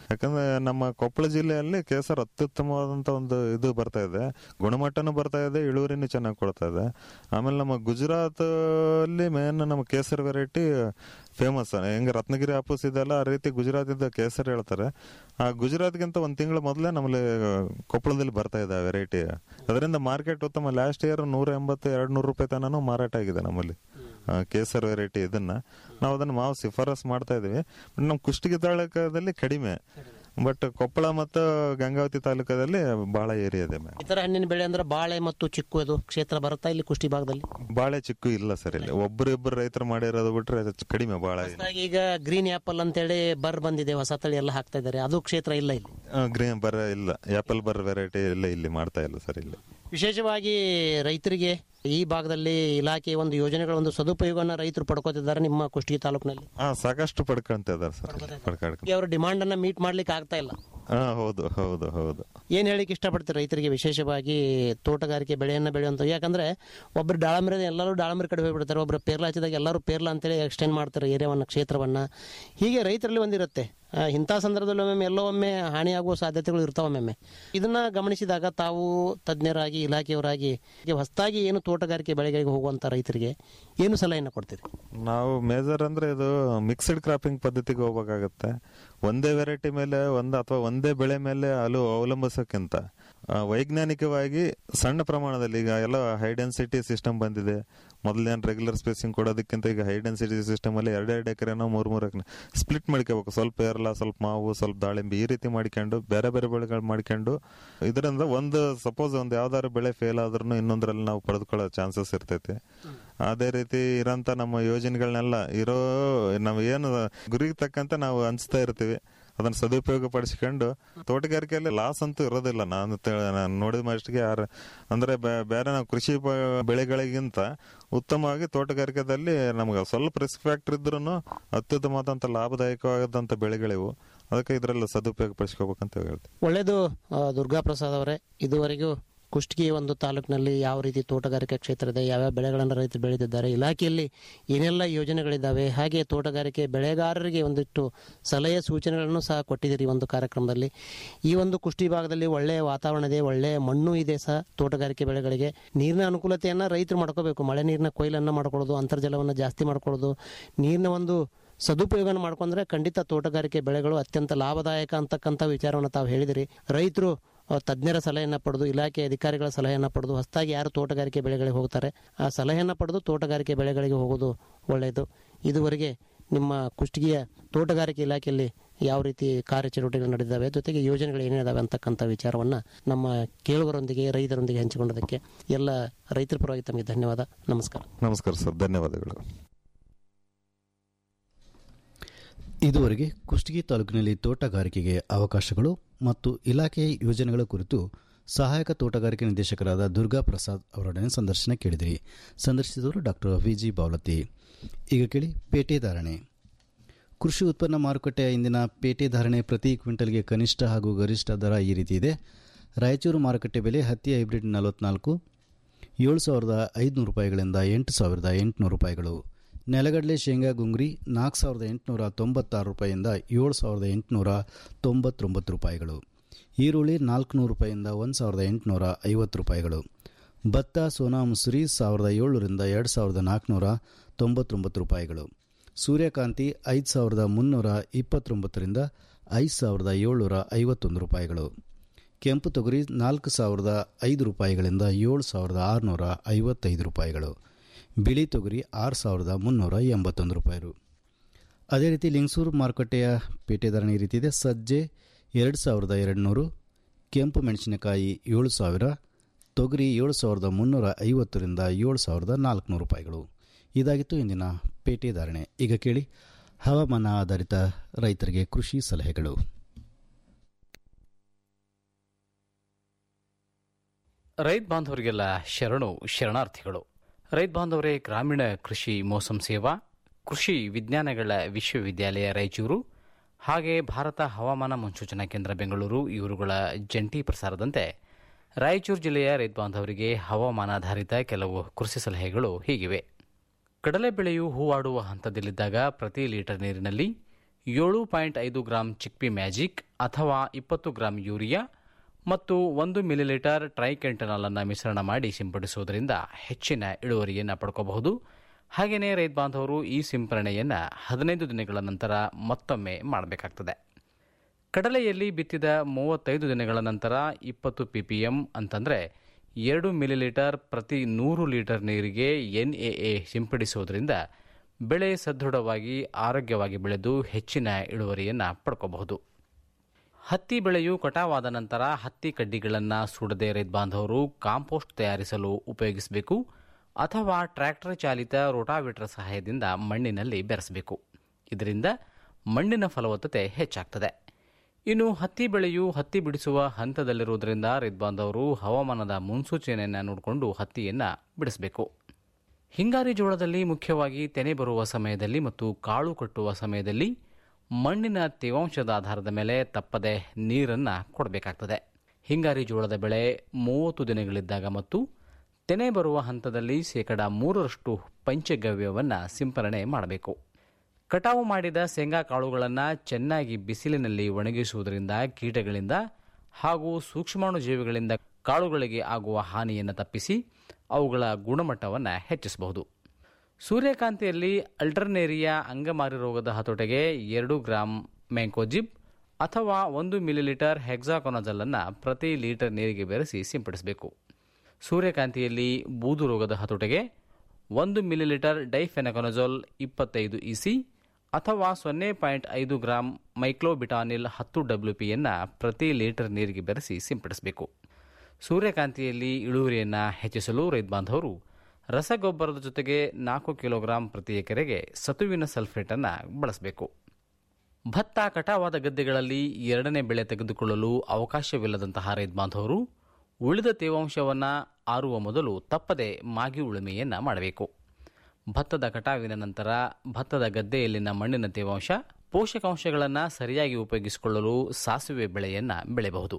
S14: ಯಾಕಂದ್ರೆ ನಮ್ಮ ಕೊಪ್ಪಳ ಜಿಲ್ಲೆಯಲ್ಲಿ ಕೇಸರ್ ಅತ್ಯುತ್ತಮವಾದಂತ ಒಂದು ಇದು ಬರ್ತಾ ಇದೆ ಗುಣಮಟ್ಟನೂ ಬರ್ತಾ ಇದೆ ಇಳುವರಿನೂ ಚೆನ್ನಾಗಿ ಕೊಡ್ತಾ ಇದೆ ಆಮೇಲೆ ನಮ್ಮ ಗುಜರಾತ್ ಅಲ್ಲಿ ಮೇನ್ ನಮ್ಮ ಕೇಸರ್ ವೆರೈಟಿ ಫೇಮಸ್ ಹೆಂಗ ರತ್ನಗಿರಿ ಆಪೂಸ್ ಇದೆಲ್ಲ ಆ ರೀತಿ ಗುಜರಾತಿಂದ ಕೇಸರ್ ಹೇಳ್ತಾರೆ ಆ ಗುಜರಾತ್ಗಿಂತ ಒಂದ್ ತಿಂಗಳ ಮೊದಲೇ ನಮ್ಮಲ್ಲಿ ಕೊಪ್ಪಳದಲ್ಲಿ ಬರ್ತಾ ಇದೆ ಆ ವೆರೈಟಿ ಅದರಿಂದ ಮಾರ್ಕೆಟ್ ಉತ್ತಮ ಲಾಸ್ಟ್ ಇಯರ್ ನೂರ ಎಂಬತ್ತು ಎರಡ್ ನೂರು ರೂಪಾಯಿ ತನೂ ಮಾರಾಟ ಆಗಿದೆ ನಮ್ಮಲ್ಲಿ ಆ, ಕೇಸರ್ ವೆರೈಟಿ ಇದನ್ನ ನಾವು ಅದನ್ನ ಮಾವು ಶಿಫಾರಸ್ ಮಾಡ್ತಾ ಇದೀವಿ ಬಟ್ ನಮ್ಮ ಕುಷ್ಟಗಿ ತಾಲೂಕದಲ್ಲಿ ಕಡಿಮೆ ಬಟ್ ಕೊಪ್ಪಳ ಮತ್ತು ಗಂಗಾವತಿ ತಾಲೂಕದಲ್ಲಿ ಬಹಳ ಏರಿಯಾ ಇದೆ ಮ್ಯಾಮ್
S13: ಇತರ ಹಣ್ಣಿನ ಬೆಳೆ ಅಂದ್ರೆ ಬಾಳೆ ಮತ್ತು ಚಿಕ್ಕು ಅದು ಕ್ಷೇತ್ರ ಬರುತ್ತಾ ಇಲ್ಲಿ ಕುಷ್ಟಿ ಭಾಗದಲ್ಲಿ
S14: ಬಾಳೆ ಚಿಕ್ಕು ಇಲ್ಲ ಸರ್ ಇಲ್ಲಿ ಒಬ್ರು ಇಬ್ಬರು ರೈತರು ಮಾಡಿರೋದು ಬಿಟ್ರೆ ಅದು ಕಡಿಮೆ ಬಾಳ
S13: ಹೊಸದಾಗಿ ಈಗ ಗ್ರೀನ್ ಆಪಲ್ ಅಂತೇಳಿ ಬರ್ ಬಂದಿದೆ ಹೊಸ ತಳಿ ಎಲ್ಲ ಹಾಕ್ತಾ ಇದ್ದಾರೆ ಅದು ಕ್ಷೇತ್ರ ಇಲ್ಲ ಇಲ್ಲಿ
S14: ಗ್ರೀನ್ ಬರ ಇಲ್ಲ ಆಪಲ್ ಬರ್ ವೆರೈಟಿ ಇಲ್ಲ ಇಲ್ಲಿ ಮಾಡ್ತಾ ಇಲ್ಲ ಸರ್ ಇಲ್ಲಿ
S13: ವಿಶೇಷವಾಗಿ ರೈತರಿಗೆ ಈ ಭಾಗದಲ್ಲಿ ಇಲಾಖೆಯ ಒಂದು ಯೋಜನೆಗಳ ಒಂದು ಸದುಪಯೋಗವನ್ನು ರೈತರು ಪಡ್ಕೋತಿದ್ದಾರೆ ನಿಮ್ಮ ಕುಷ್ಟಗಿ ತಾಲೂಕಿನಲ್ಲಿ
S14: ಹಾ ಸಾಕಷ್ಟು ಪಡ್ಕೊಂತ ಇದಾರೆ ಸರ್ ಪಡ್ಕೊಂಡ್
S13: ಅವರ ಡಿಮಾಂಡ್ ಅನ್ನ ಮೀಟ್ ಮಾಡ್ಲಿಕ್ಕೆ ಆಗ್ತಾ ಇಲ್ಲ
S14: ಹಾ ಹೌದು ಹೌದು ಹೌದು
S13: ಏನ್ ಹೇಳಿಕ್ಕೆ ಇಷ್ಟಪಡ್ತೀರಿ ರೈತರಿಗೆ ವಿಶೇಷವಾಗಿ ತೋಟಗಾರಿಕೆ ಬೆಳೆಯನ್ನ ಬೆಳೆಯುವಂತ ಯಾಕಂದ್ರೆ ಒಬ್ರು ದಾಳಂಬ್ರಿ ಎಲ್ಲರೂ ದಾಳಂಬ್ರಿ ಕಡೆ ಹೋಗ್ಬಿಡ್ತಾರೆ ಒಬ್ರು ಪೇರ್ಲ ಹಚ್ಚಿದಾಗ ಎಲ್ಲರೂ ಪೇರ್ಲ ಅಂತೇಳಿ ಎಕ್ಸ್ಟೆಂಡ್ ಮಾಡ್ತಾರೆ ಏರಿಯಾವನ್ನ ಕ್ಷೇತ್ರವನ್ನ ಹೀಗೆ ರೈತರಲ್ಲಿ ಒಂದಿರುತ್ತೆ ಆ, ಇಂಥ ಸಂದರ್ಭದಲ್ಲಿ ಒಮ್ಮೆ ಎಲ್ಲೋ ಒಮ್ಮೆ ಹಾನಿಯಾಗುವ ಸಾಧ್ಯತೆಗಳು ಇರ್ತಾವ ಒಮ್ಮೆ ಇದನ್ನ ಗಮನಿಸಿದಾಗ ತಾವು ತಜ್ಞರಾಗಿ ಇಲಾಖೆಯವರಾಗಿ ಈಗ ಹೊಸದಾಗಿ ಏನು ತೋಟಗಾರಿಕೆ ಬೆಳೆಗಳಿಗೆ ಹೋಗುವಂತ ರೈತರಿಗೆ ಏನು ಸಲಹೆಯನ್ನು ಕೊಡ್ತೀರಿ
S14: ನಾವು ಮೇಜರ್ ಅಂದ್ರೆ ಇದು ಮಿಕ್ಸ್ಡ್ ಕ್ರಾಪಿಂಗ್ ಪದ್ಧತಿಗೆ ಹೋಗ್ಬೇಕಾಗತ್ತೆ ಒಂದೇ ವೆರೈಟಿ ಮೇಲೆ ಒಂದ್ ಅಥವಾ ಒಂದೇ ಬೆಳೆ ಮೇಲೆ ಅಲು ಅವಲಂಬಿಸೋಕ್ಕಿಂತ ಆ, ವೈಜ್ಞಾನಿಕವಾಗಿ ಸಣ್ಣ ಪ್ರಮಾಣದಲ್ಲಿ ಈಗ ಎಲ್ಲ ಹೈ ಡೆನ್ಸಿಟಿ ಸಿಸ್ಟಮ್ ಬಂದಿದೆ ಮೊದಲೇನು ರೆಗ್ಯುಲರ್ ಸ್ಪೇಸಿಂಗ್ ಕೊಡೋದಕ್ಕಿಂತ ಈಗ ಹೈ ಡೆನ್ಸಿಟಿ ಸಿಸ್ಟಮ್ ಅಲ್ಲಿ ಎರಡೆರಡು ಎಕರೆನೋ ಮೂರ್ ಮೂರು ಎಕರೆ ಸ್ಪ್ಲಿಟ್ ಮಾಡ್ಕೋಬೇಕು ಸ್ವಲ್ಪ ಏರ್ಲ ಸ್ವಲ್ಪ ಮಾವು ಸ್ವಲ್ಪ ದಾಳಿಂಬೆ ಈ ರೀತಿ ಮಾಡ್ಕೊಂಡು ಬೇರೆ ಬೇರೆ ಬೆಳೆಗಳು ಮಾಡ್ಕೊಂಡು ಇದರಿಂದ ಒಂದು ಸಪೋಸ್ ಒಂದು ಯಾವ್ದಾದ್ರು ಬೆಳೆ ಫೇಲ್ ಆದ್ರೂ ಇನ್ನೊಂದ್ರಲ್ಲಿ ನಾವು ಪಡೆದುಕೊಳ್ಳೋ ಚಾನ್ಸಸ್ ಇರ್ತೈತಿ ಅದೇ ರೀತಿ ಇರೋಂಥ ನಮ್ಮ ಯೋಜನೆಗಳನ್ನೆಲ್ಲ ಇರೋ ನಾವು ಏನು ಗುರಿಗೆ ತಕ್ಕಂತೆ ನಾವು ಹಂಚ್ತಾ ಇರ್ತೀವಿ ಅದನ್ನ ಸದುಪಯೋಗ ಪಡಿಸ್ಕೊಂಡು ತೋಟಗಾರಿಕೆಯಲ್ಲಿ ಲಾಸ್ ಅಂತೂ ಇರೋದಿಲ್ಲ ನಾನು ತ- ನಾನು ನೋಡಿದ ಮಷ್ಟಿಗೆ ಯಾರು ಅಂದ್ರೆ ಬೇ- ಬೇರೆ ನಾವು ಕೃಷಿ ಪ- ಬೆಳೆಗಳಿಗಿಂತ ಉತ್ತಮವಾಗಿ ತೋಟಗಾರಿಕೆದಲ್ಲಿ ನಮ್ಗೆ ಸ್ವಲ್ಪ ರಿಸ್ಕ್ ಫ್ಯಾಕ್ಟರ್ ಇದ್ರೂ ಅತ್ಯುತ್ತಮವಾದಂಥ ಲಾಭದಾಯಕವಾದಂಥ ಬೆಳೆಗಳಿವು ಅದಕ್ಕೆ ಇದರಲ್ಲಿ ಸದುಪಯೋಗ ಪಡಿಸ್ಕೋಬೇಕಂತ ಹೇಳ್ತೀವಿ
S13: ಒಳ್ಳೆಯದು ಆ, ದುರ್ಗಾ ಪ್ರಸಾದ್ ಅವರೇ ಇದುವರೆಗೂ ಕುಷ್ಟಗಿ ಒಂದು ತಾಲೂಕಿನಲ್ಲಿ ಯಾವ ರೀತಿ ತೋಟಗಾರಿಕೆ ಕ್ಷೇತ್ರ ಇದೆ ಯಾವ್ಯಾವ ಬೆಳೆಗಳನ್ನು ರೈತರು ಬೆಳೆದಿದ್ದಾರೆ ಇಲಾಖೆಯಲ್ಲಿ ಏನೆಲ್ಲ ಯೋಜನೆಗಳಿದ್ದಾವೆ ಹಾಗೆ ತೋಟಗಾರಿಕೆ ಬೆಳೆಗಾರರಿಗೆ ಒಂದಿಷ್ಟು ಸಲಹೆ ಸೂಚನೆಗಳನ್ನು ಸಹ ಕೊಟ್ಟಿದ್ದೀರಿ ಈ ಒಂದು ಕಾರ್ಯಕ್ರಮದಲ್ಲಿ ಈ ಒಂದು ಕುಷ್ಟಿ ಭಾಗದಲ್ಲಿ ಒಳ್ಳೆಯ ವಾತಾವರಣ ಇದೆ ಒಳ್ಳೆಯ ಮಣ್ಣು ಇದೆ ಸಹ ತೋಟಗಾರಿಕೆ ಬೆಳೆಗಳಿಗೆ ನೀರಿನ ಅನುಕೂಲತೆಯನ್ನು ರೈತರು ಮಾಡ್ಕೋಬೇಕು ಮಳೆ ನೀರಿನ ಕೊಯ್ಲನ್ನು ಮಾಡ್ಕೊಳ್ಳೋದು ಅಂತರ್ಜಲವನ್ನು ಜಾಸ್ತಿ ಮಾಡ್ಕೊಳ್ಳೋದು ನೀರಿನ ಒಂದು ಸದುಪಯೋಗ ಮಾಡ್ಕೊಂಡ್ರೆ ಖಂಡಿತ ತೋಟಗಾರಿಕೆ ಬೆಳೆಗಳು ಅತ್ಯಂತ ಲಾಭದಾಯಕ ಅಂತಕ್ಕಂಥ ವಿಚಾರವನ್ನು ತಾವು ಹೇಳಿದಿರಿ ರೈತರು ಆ, ತಜ್ಞರ ಸಲಹೆಯನ್ನು ಪಡೆದು ಇಲಾಖೆ ಅಧಿಕಾರಿಗಳ ಸಲಹೆಯನ್ನು ಪಡೆದು ಹೊಸದಾಗಿ ಯಾರು ತೋಟಗಾರಿಕೆ ಬೆಳೆಗಳಿಗೆ ಹೋಗ್ತಾರೆ ಆ ಸಲಹೆಯನ್ನು ಪಡೆದು ತೋಟಗಾರಿಕೆ ಬೆಳೆಗಳಿಗೆ ಹೋಗೋದು ಒಳ್ಳೆಯದು ಇದುವರೆಗೆ ನಿಮ್ಮ ಕುಷ್ಟಗಿಯ ತೋಟಗಾರಿಕೆ ಇಲಾಖೆಯಲ್ಲಿ ಯಾವ ರೀತಿ ಕಾರ್ಯಚಟುವಟಿಕೆಗಳು ನಡೆದಿದ್ದಾವೆ ಜೊತೆಗೆ ಯೋಜನೆಗಳು ಏನೇನಿದಾವೆ ಅಂತಕ್ಕಂಥ ವಿಚಾರವನ್ನು ನಮ್ಮ ಕೇಳುಗರೊಂದಿಗೆ ರೈತರೊಂದಿಗೆ ಹಂಚಿಕೊಂಡದಕ್ಕೆ ಎಲ್ಲ ರೈತರ ಪರವಾಗಿ ತಮಗೆ ಧನ್ಯವಾದ ನಮಸ್ಕಾರ
S14: ನಮಸ್ಕಾರ ಸರ್ ಧನ್ಯವಾದಗಳು
S3: ಇದುವರೆಗೆ ಕುಷ್ಟಗಿ ತಾಲೂಕಿನಲ್ಲಿ ತೋಟಗಾರಿಕೆಗೆ ಅವಕಾಶಗಳು ಮತ್ತು ಇಲಾಖೆಯ ಯೋಜನೆಗಳ ಕುರಿತು ಸಹಾಯಕ ತೋಟಗಾರಿಕೆ ನಿರ್ದೇಶಕರಾದ ದುರ್ಗಾ ಪ್ರಸಾದ್ ಅವರೊಡನೆ ಸಂದರ್ಶನ ಕೇಳಿದಿರಿ ಸಂದರ್ಶಿಸಿದವರು ಡಾಕ್ಟರ್ ವಿ ಜಿ ಬಾವಲತಿ ಈಗ ಕೇಳಿ ಪೇಟೆ ಧಾರಣೆ ಕೃಷಿ ಉತ್ಪನ್ನ ಮಾರುಕಟ್ಟೆಯ ಇಂದಿನ ಪೇಟೆ ಧಾರಣೆ ಪ್ರತಿ ಕ್ವಿಂಟಲ್ಗೆ ಕನಿಷ್ಠ ಹಾಗೂ ಗರಿಷ್ಠ ದರ ಈ ರೀತಿ ಇದೆ ರಾಯಚೂರು ಮಾರುಕಟ್ಟೆ ಬೆಲೆ ಹತ್ತಿ ಹೈಬ್ರಿಡ್ ನಲವತ್ನಾಲ್ಕು ಏಳು ಸಾವಿರದ ಐದುನೂರು ರೂಪಾಯಿಗಳಿಂದ ಎಂಟು ಸಾವಿರದ ಎಂಟುನೂರು ರೂಪಾಯಿಗಳು ನೆಲಗಡಲೆ ಶೇಂಗಾ ಗುಂಗ್ರಿ ನಾಲ್ಕು ಸಾವಿರದ ಎಂಟುನೂರ ತೊಂಬತ್ತಾರು ರೂಪಾಯಿಯಿಂದ ಏಳು ಸಾವಿರದ ಎಂಟುನೂರ ತೊಂಬತ್ತೊಂಬತ್ತು ರೂಪಾಯಿಗಳು ಈರುಳ್ಳಿ ನಾಲ್ಕುನೂರು ರೂಪಾಯಿಯಿಂದ ಒಂದು ಸಾವಿರದ ಎಂಟುನೂರ ಐವತ್ತು ರೂಪಾಯಿಗಳು ಭತ್ತ ಸೋನಾ ಮುಸುರಿ ಸಾವಿರದ ಏಳರಿಂದ ಎರಡು ಸಾವಿರದ ನಾಲ್ಕುನೂರ ತೊಂಬತ್ತೊಂಬತ್ತು ರೂಪಾಯಿಗಳು ಸೂರ್ಯಕಾಂತಿ ಐದು ಸಾವಿರದ ಮುನ್ನೂರ ಇಪ್ಪತ್ತೊಂಬತ್ತರಿಂದ ಐದು ಸಾವಿರದ ಏಳ್ನೂರ ಐವತ್ತೊಂದು ರೂಪಾಯಿಗಳು ಕೆಂಪು ತೊಗರಿ ನಾಲ್ಕು ಸಾವಿರದ ಐದು ರೂಪಾಯಿಗಳಿಂದ ಏಳು ಸಾವಿರದ ಆರುನೂರ ಐವತ್ತೈದು ರೂಪಾಯಿಗಳು ಬಿಳಿ ತೊಗರಿ ಆರು ಸಾವಿರದ ಮುನ್ನೂರ ಎಂಬತ್ತೊಂದು ರೂಪಾಯಿಗಳು ಅದೇ ರೀತಿ ಲಿಂಗಸೂರು ಮಾರುಕಟ್ಟೆಯ ಪೇಟೆ ಧಾರಣೆ ಈ ರೀತಿ ಇದೆ ಸಜ್ಜೆ ಎರಡು ಸಾವಿರದ ಎರಡುನೂರು ಕೆಂಪು ಮೆಣಸಿನಕಾಯಿ ಏಳು ಸಾವಿರ ತೊಗರಿ ಏಳು ಸಾವಿರದ ಮುನ್ನೂರ ಐವತ್ತರಿಂದ ಏಳು ಸಾವಿರದ ನಾಲ್ಕುನೂರು ರೂಪಾಯಿಗಳು ಇದಾಗಿತ್ತು ಇಂದಿನ ಪೇಟೆ ಧಾರಣೆ ಈಗ ಕೇಳಿ ಹವಾಮಾನ ಆಧಾರಿತ ರೈತರಿಗೆ ಕೃಷಿ ಸಲಹೆಗಳು
S15: ರೈತ ಬಾಂಧವರಿಗೆಲ್ಲ ಶರಣು ಶರಣಾರ್ಥಿಗಳು ರೈತ ಬಾಂಧವರೇ ಗ್ರಾಮೀಣ ಕೃಷಿ ಮೋಸಂ ಸೇವಾ ಕೃಷಿ ವಿಜ್ಞಾನಗಳ ವಿಶ್ವವಿದ್ಯಾಲಯ ರಾಯಚೂರು ಹಾಗೆ ಭಾರತ ಹವಾಮಾನ ಮುನ್ಸೂಚನಾ ಕೇಂದ್ರ ಬೆಂಗಳೂರು ಇವರುಗಳ ಜಂಟಿ ಪ್ರಸಾರದಂತೆ ರಾಯಚೂರು ಜಿಲ್ಲೆಯ ರೈತ ಬಾಂಧವರಿಗೆ ಹವಾಮಾನಾಧಾರಿತ ಕೆಲವು ಕೃಷಿ ಸಲಹೆಗಳು ಹೀಗಿವೆ ಕಡಲೆ ಬೆಳೆಯು ಹೂವಾಡುವ ಹಂತದಲ್ಲಿದ್ದಾಗ ಪ್ರತಿ ಲೀಟರ್ ನೀರಿನಲ್ಲಿ ಏಳು ಪಾಯಿಂಟ್ ಐದು ಗ್ರಾಂ ಚಿಕ್ಪಿ ಮ್ಯಾಜಿಕ್ ಅಥವಾ ಇಪ್ಪತ್ತು ಗ್ರಾಂ ಯೂರಿಯಾ ಮತ್ತು ಒಂದು ಮಿಲಿಲೀಟರ್ ಟ್ರೈಕೆಂಟನಾಲ್ ಅನ್ನು ಮಿಶ್ರಣ ಮಾಡಿ ಸಿಂಪಡಿಸುವುದರಿಂದ ಹೆಚ್ಚಿನ ಇಳುವರಿಯನ್ನು ಪಡ್ಕೋಬಹುದು ಹಾಗೆಯೇ ರೈತ ಬಾಂಧವರು ಈ ಸಿಂಪರಣೆಯನ್ನು ಹದಿನೈದು ದಿನಗಳ ನಂತರ ಮತ್ತೊಮ್ಮೆ ಮಾಡಬೇಕಾಗ್ತದೆ ಕಡಲೆಯಲ್ಲಿ ಬಿತ್ತಿದ ಮೂವತ್ತೈದು ದಿನಗಳ ನಂತರ ಇಪ್ಪತ್ತು ಪಿ ಪಿ ಎಂ ಅಂತಂದರೆ ಎರಡು ಮಿಲಿಲೀಟರ್ ಪ್ರತಿ ನೂರು ಲೀಟರ್ ನೀರಿಗೆ ಎನ್ ಎ ಎ ಸಿಂಪಡಿಸುವುದರಿಂದ ಬೆಳೆ ಸದೃಢವಾಗಿ ಆರೋಗ್ಯವಾಗಿ ಬೆಳೆದು ಹೆಚ್ಚಿನ ಇಳುವರಿಯನ್ನು ಪಡ್ಕೋಬಹುದು ಹತ್ತಿ ಬೆಳೆಯು ಕಟಾವಾದ ನಂತರ ಹತ್ತಿ ಕಡ್ಡಿಗಳನ್ನು ಸುಡದೆ ರೈತ ಬಾಂಧವರು ಕಾಂಪೋಸ್ಟ್ ತಯಾರಿಸಲು ಉಪಯೋಗಿಸಬೇಕು ಅಥವಾ ಟ್ರ್ಯಾಕ್ಟರ್ ಚಾಲಿತ ರೋಟಾವೇಟರ್ ಸಹಾಯದಿಂದ ಮಣ್ಣಿನಲ್ಲಿ ಬೆರೆಸಬೇಕು ಇದರಿಂದ ಮಣ್ಣಿನ ಫಲವತ್ತತೆ ಹೆಚ್ಚಾಗ್ತದೆ ಇನ್ನು ಹತ್ತಿ ಬೆಳೆಯು ಹತ್ತಿ ಬಿಡಿಸುವ ಹಂತದಲ್ಲಿರುವುದರಿಂದ ರೈತ ಬಾಂಧವರು ಹವಾಮಾನದ ಮುನ್ಸೂಚನೆಯನ್ನು ನೋಡಿಕೊಂಡು ಹತ್ತಿಯನ್ನು ಬಿಡಿಸಬೇಕು ಹಿಂಗಾರಿ ಜೋಳದಲ್ಲಿ ಮುಖ್ಯವಾಗಿ ತೆನೆ ಬರುವ ಸಮಯದಲ್ಲಿ ಮತ್ತು ಕಾಳು ಕಟ್ಟುವ ಸಮಯದಲ್ಲಿ ಮಣ್ಣಿನ ತೇವಾಂಶದ ಆಧಾರದ ಮೇಲೆ ತಪ್ಪದೆ ನೀರನ್ನು ಕೊಡಬೇಕಾಗ್ತದೆ ಹಿಂಗಾರಿ ಜೋಳದ ಬೆಳೆ ಮೂವತ್ತು ದಿನಗಳಿದ್ದಾಗ ಮತ್ತು ತೆನೆ ಬರುವ ಹಂತದಲ್ಲಿ ಶೇಕಡ ಮೂರರಷ್ಟು ಪಂಚಗವ್ಯವನ್ನು ಸಿಂಪರಣೆ ಮಾಡಬೇಕು ಕಟಾವು ಮಾಡಿದ ಶೇಂಗಾ ಕಾಳುಗಳನ್ನು ಚೆನ್ನಾಗಿ ಬಿಸಿಲಿನಲ್ಲಿ ಒಣಗಿಸುವುದರಿಂದ ಕೀಟಗಳಿಂದ ಹಾಗೂ ಸೂಕ್ಷ್ಮಾಣುಜೀವಿಗಳಿಂದ ಕಾಳುಗಳಿಗೆ ಆಗುವ ಹಾನಿಯನ್ನು ತಪ್ಪಿಸಿ ಅವುಗಳ ಗುಣಮಟ್ಟವನ್ನು ಹೆಚ್ಚಿಸಬಹುದು ಸೂರ್ಯಕಾಂತಿಯಲ್ಲಿ ಅಲ್ಟರ್ನೇರಿಯಾ ಅಂಗಮಾರಿ ರೋಗದ ಹತೋಟೆಗೆ ಎರಡು ಗ್ರಾಂ ಮ್ಯಾಂಕೋಜಿಬ್ ಅಥವಾ ಒಂದು ಮಿಲಿಲೀಟರ್ ಹೆಕ್ಸಾಕೊನಜಲನ್ನು ಪ್ರತಿ ಲೀಟರ್ ನೀರಿಗೆ ಬೆರೆಸಿ ಸಿಂಪಡಿಸಬೇಕು ಸೂರ್ಯಕಾಂತಿಯಲ್ಲಿ ಬೂದು ರೋಗದ ಹತೋಟೆಗೆ ಒಂದು ಮಿಲಿಲೀಟರ್ ಡೈಫೆನಕೊನಜೋಲ್ ಇಪ್ಪತ್ತೈದು ಇಸಿ ಅಥವಾ ಸೊನ್ನೆ ಪಾಯಿಂಟ್ ಐದು ಗ್ರಾಂ ಮೈಕ್ಲೋಬಿಟಾನಿಲ್ ಹತ್ತು ಡಬ್ಲ್ಯೂ ಪಿಯನ್ನು ಪ್ರತಿ ಲೀಟರ್ ನೀರಿಗೆ ಬೆರೆಸಿ ಸಿಂಪಡಿಸಬೇಕು ಸೂರ್ಯಕಾಂತಿಯಲ್ಲಿ ಇಳುವರಿಯನ್ನು ಹೆಚ್ಚಿಸಲು ರೈತ ಬಾಂಧವರು ರಸಗೊಬ್ಬರದ ಜೊತೆಗೆ ನಾಲ್ಕು ಕಿಲೋಗ್ರಾಂ ಪ್ರತಿ ಎಕರೆಗೆ ಸತುವಿನ ಸಲ್ಫೇಟನ್ನು ಬಳಸಬೇಕು ಭತ್ತ ಕಟಾವಾದ ಗದ್ದೆಗಳಲ್ಲಿ ಎರಡನೇ ಬೆಳೆ ತೆಗೆದುಕೊಳ್ಳಲು ಅವಕಾಶವಿಲ್ಲದಂತಹ ರೈತ ಬಾಂಧವರು ಉಳಿದ ತೇವಾಂಶವನ್ನು ಆರುವ ಮೊದಲು ತಪ್ಪದೆ ಮಾಗಿ ಉಳುಮೆಯನ್ನು ಮಾಡಬೇಕು ಭತ್ತದ ಕಟಾವಿನ ನಂತರ ಭತ್ತದ ಗದ್ದೆಯಲ್ಲಿನ ಮಣ್ಣಿನ ತೇವಾಂಶ ಪೋಷಕಾಂಶಗಳನ್ನು ಸರಿಯಾಗಿ ಉಪಯೋಗಿಸಿಕೊಳ್ಳಲು ಸಾಸಿವೆ ಬೆಳೆಯನ್ನು ಬೆಳೆಯಬಹುದು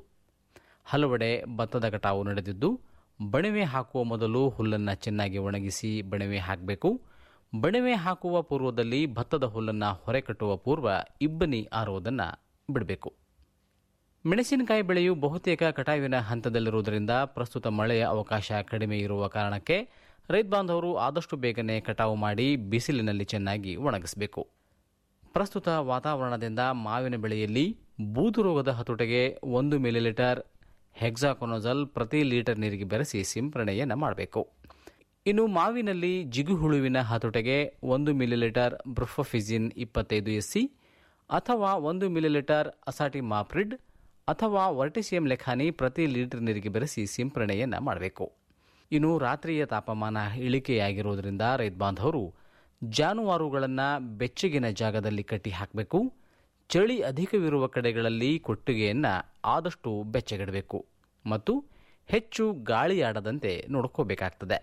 S15: ಹಲವೆಡೆ ಭತ್ತದ ಕಟಾವು ನಡೆದಿದ್ದು ಬಣವೆ ಹಾಕುವ ಮೊದಲು ಹುಲ್ಲನ್ನು ಚೆನ್ನಾಗಿ ಒಣಗಿಸಿ ಬಣವೆ ಹಾಕಬೇಕು ಬಣವೆ ಹಾಕುವ ಪೂರ್ವದಲ್ಲಿ ಭತ್ತದ ಹುಲ್ಲನ್ನು ಹೊರೆ ಕಟ್ಟುವ ಪೂರ್ವ ಇಬ್ಬನಿ ಆರುವುದನ್ನು ಬಿಡಬೇಕು ಮೆಣಸಿನಕಾಯಿ ಬೆಳೆಯು ಬಹುತೇಕ ಕಟಾವಿನ ಹಂತದಲ್ಲಿರುವುದರಿಂದ ಪ್ರಸ್ತುತ ಮಳೆಯ ಅವಕಾಶ ಕಡಿಮೆ ಇರುವ ಕಾರಣಕ್ಕೆ ರೈತ ಬಾಂಧವರು ಆದಷ್ಟು ಬೇಗನೆ ಕಟಾವು ಮಾಡಿ ಬಿಸಿಲಿನಲ್ಲಿ ಚೆನ್ನಾಗಿ ಒಣಗಿಸಬೇಕು ಪ್ರಸ್ತುತ ವಾತಾವರಣದಿಂದ ಮಾವಿನ ಬೆಳೆಯಲ್ಲಿ ಬೂದು ರೋಗದ ಹತೋಟೆಗೆ ಒಂದು ಮಿಲಿಲೀಟರ್ ಹೆಕ್ಸಾಕೊನೋಜಲ್ ಪ್ರತಿ ಲೀಟರ್ ನೀರಿಗೆ ಬೆರೆಸಿ ಸಿಂಪರಣೆಯನ್ನು ಮಾಡಬೇಕು ಇನ್ನು ಮಾವಿನಲ್ಲಿ ಜಿಗುಹುಳುವಿನ ಹತೋಟೆಗೆ ಒಂದು ಮಿಲಿಲೀಟರ್ ಬ್ರುಫೋಫಿಜಿನ್ ಇಪ್ಪತ್ತೈದು ಎಸ್ಸಿ ಅಥವಾ ಒಂದು ಮಿಲಿಲೀಟರ್ ಅಸಾಟಿ ಮಾಪ್ರಿಡ್ ಅಥವಾ ವರ್ಟಿಸಿಯಂ ಲೆಖಾನಿ ಪ್ರತಿ ಲೀಟರ್ ನೀರಿಗೆ ಬೆರೆಸಿ ಸಿಂಪರಣೆಯನ್ನು ಮಾಡಬೇಕು ಇನ್ನು ರಾತ್ರಿಯ ತಾಪಮಾನ ಇಳಿಕೆಯಾಗಿರುವುದರಿಂದ ರೈತ ಬಾಂಧವರು ಜಾನುವಾರುಗಳನ್ನು ಬೆಚ್ಚಗಿನ ಜಾಗದಲ್ಲಿ ಕಟ್ಟಿ ಹಾಕಬೇಕು ಚಳಿ ಅಧಿಕವಿರುವ ಕಡೆಗಳಲ್ಲಿ ಕೊಟ್ಟಿಗೆಯನ್ನು ಆದಷ್ಟು ಬೆಚ್ಚಗಿಡಬೇಕು ಮತ್ತು ಹೆಚ್ಚು ಗಾಳಿಯಾಡದಂತೆ ನೋಡ್ಕೋಬೇಕಾಗ್ತದೆ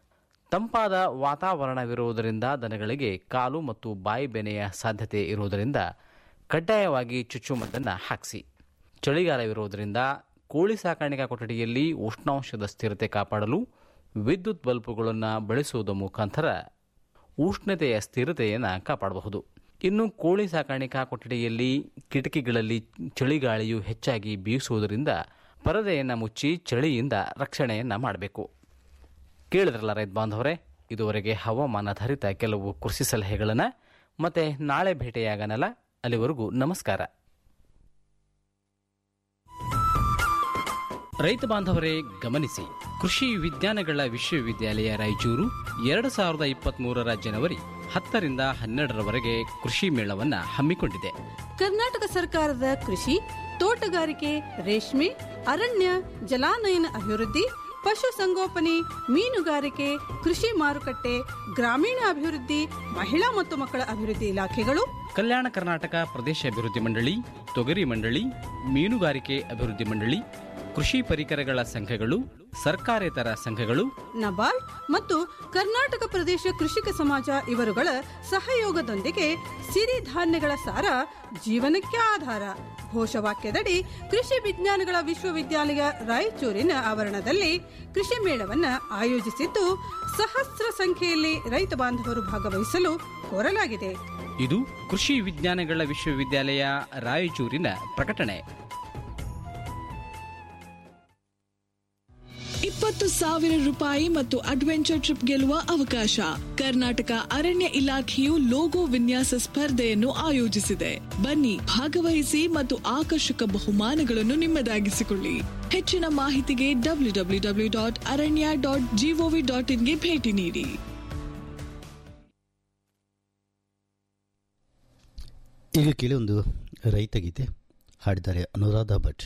S15: ತಂಪಾದ ವಾತಾವರಣವಿರುವುದರಿಂದ ದನಗಳಿಗೆ ಕಾಲು ಮತ್ತು ಬಾಯಿ ಬೆನೆಯ ಸಾಧ್ಯತೆ ಇರುವುದರಿಂದ ಕಡ್ಡಾಯವಾಗಿ ಚುಚ್ಚುಮದ್ದನ್ನು ಹಾಕಿಸಿ ಚಳಿಗಾಲವಿರುವುದರಿಂದ ಕೋಳಿ ಸಾಕಾಣಿಕಾ ಕೊಠಡಿಯಲ್ಲಿ ಉಷ್ಣಾಂಶದ ಸ್ಥಿರತೆ ಕಾಪಾಡಲು ವಿದ್ಯುತ್ ಬಲ್ಬುಗಳನ್ನು ಬಳಸುವುದರ ಮುಖಾಂತರ ಉಷ್ಣತೆಯ ಸ್ಥಿರತೆಯನ್ನು ಕಾಪಾಡಬಹುದು ಇನ್ನು ಕೋಳಿ ಸಾಕಾಣಿಕಾ ಕೊಠಡಿಯಲ್ಲಿ ಕಿಟಕಿಗಳಲ್ಲಿ ಚಳಿಗಾಳಿಯು ಹೆಚ್ಚಾಗಿ ಬೀಸುವುದರಿಂದ ಪರದೆಯನ್ನು ಮುಚ್ಚಿ ಚಳಿಯಿಂದ ರಕ್ಷಣೆಯನ್ನು ಮಾಡಬೇಕು ಕೇಳಿದ್ರಲ್ಲ ರೈತ ಬಾಂಧವರೇ ಇದುವರೆಗೆ ಹವಾಮಾನಾಧಾರಿತ ಕೆಲವು ಕೃಷಿ ಸಲಹೆಗಳನ್ನು ಮತ್ತೆ ನಾಳೆ ಭೇಟಿಯಾಗನಲ್ಲ ಅಲ್ಲಿವರೆಗೂ ನಮಸ್ಕಾರ ರೈತ ಬಾಂಧವರೇ ಗಮನಿಸಿ ಕೃಷಿ ವಿಜ್ಞಾನಗಳ ವಿಶ್ವವಿದ್ಯಾಲಯ ರಾಯಚೂರು ಎರಡು ಸಾವಿರದ ಇಪ್ಪತ್ಮೂರರ ಜನವರಿ ಹತ್ತರಿಂದ ಹನ್ನೆರಡರವರೆಗೆ ಕೃಷಿ ಮೇಳವನ್ನು ಹಮ್ಮಿಕೊಂಡಿದೆ
S16: ಕರ್ನಾಟಕ ಸರ್ಕಾರದ ಕೃಷಿ ತೋಟಗಾರಿಕೆ ರೇಷ್ಮೆ ಅರಣ್ಯ ಜಲಾನಯನ ಅಭಿವೃದ್ಧಿ ಪಶುಸಂಗೋಪನೆ ಮೀನುಗಾರಿಕೆ ಕೃಷಿ ಮಾರುಕಟ್ಟೆ ಗ್ರಾಮೀಣ ಅಭಿವೃದ್ಧಿ ಮಹಿಳಾ ಮತ್ತು ಮಕ್ಕಳ ಅಭಿವೃದ್ಧಿ ಇಲಾಖೆಗಳು
S15: ಕಲ್ಯಾಣ ಕರ್ನಾಟಕ ಪ್ರದೇಶ ಅಭಿವೃದ್ಧಿ ಮಂಡಳಿ ತೊಗರಿ ಮಂಡಳಿ ಮೀನುಗಾರಿಕೆ ಅಭಿವೃದ್ಧಿ ಮಂಡಳಿ ಕೃಷಿ ಪರಿಕರಗಳ ಸಂಘಗಳು ಸರ್ಕಾರೇತರ ಸಂಘಗಳು
S16: ನಬಾರ್ಡ್ ಮತ್ತು ಕರ್ನಾಟಕ ಪ್ರದೇಶ ಕೃಷಿಕ ಸಮಾಜ ಇವರುಗಳ ಸಹಯೋಗದೊಂದಿಗೆ ಸಿರಿಧಾನ್ಯಗಳ ಸಾರ ಜೀವನಕ್ಕೆ ಆಧಾರ ಘೋಷವಾಕ್ಯದಡಿ ಕೃಷಿ ವಿಜ್ಞಾನಗಳ ವಿಶ್ವವಿದ್ಯಾಲಯ ರಾಯಚೂರಿನ ಆವರಣದಲ್ಲಿ ಕೃಷಿ ಮೇಳವನ್ನ ಆಯೋಜಿಸಿದ್ದು ಸಹಸ್ರ ಸಂಖ್ಯೆಯಲ್ಲಿ ರೈತ ಬಾಂಧವರು ಭಾಗವಹಿಸಲು ಕೋರಲಾಗಿದೆ
S15: ಇದು ಕೃಷಿ ವಿಜ್ಞಾನಗಳ ವಿಶ್ವವಿದ್ಯಾಲಯ ರಾಯಚೂರಿನ ಪ್ರಕಟಣೆ
S17: ಇಪ್ಪತ್ತು ಸಾವಿರ ರೂಪಾಯಿ ಮತ್ತು ಅಡ್ವೆಂಚರ್ ಟ್ರಿಪ್ ಗೆಲ್ಲುವ ಅವಕಾಶ ಕರ್ನಾಟಕ ಅರಣ್ಯ ಇಲಾಖೆಯು ಲೋಗೋ ವಿನ್ಯಾಸ ಸ್ಪರ್ಧೆಯನ್ನು ಆಯೋಜಿಸಿದೆ ಬನ್ನಿ ಭಾಗವಹಿಸಿ ಮತ್ತು ಆಕರ್ಷಕ ಬಹುಮಾನಗಳನ್ನು ನಿಮ್ಮದಾಗಿಸಿಕೊಳ್ಳಿ ಹೆಚ್ಚಿನ ಮಾಹಿತಿಗೆ W W W dot Aranya dot G O V dot ಇನ್ಗೆ ಭೇಟಿ ನೀಡಿ
S3: ಈಗ ಕೇಳಿ ಒಂದು ರೈತ ಗೀತೆ ಹಾಡಿದ್ದಾರೆ ಅನುರಾಧ ಭಟ್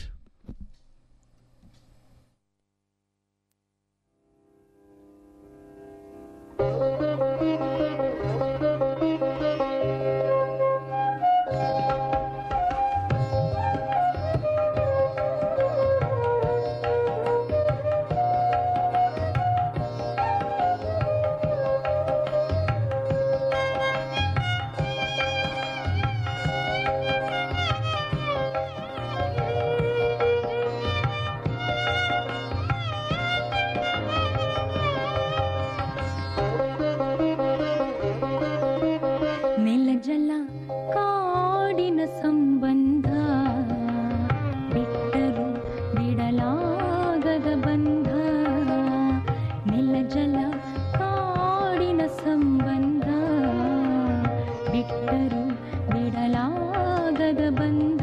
S18: ನೆಲ ಜಲ ಕಾಡಿನ ಸಂಬಂಧ ಬಿಟ್ಟರು ಬಿಡಲಾಗದ ಬಂಧ ನೆಲ ಜಲ ಕಾಡಿನ ಸಂಬಂಧ ಬಿಟ್ಟರು ಬಿಡಲಾಗದ ಬಂಧ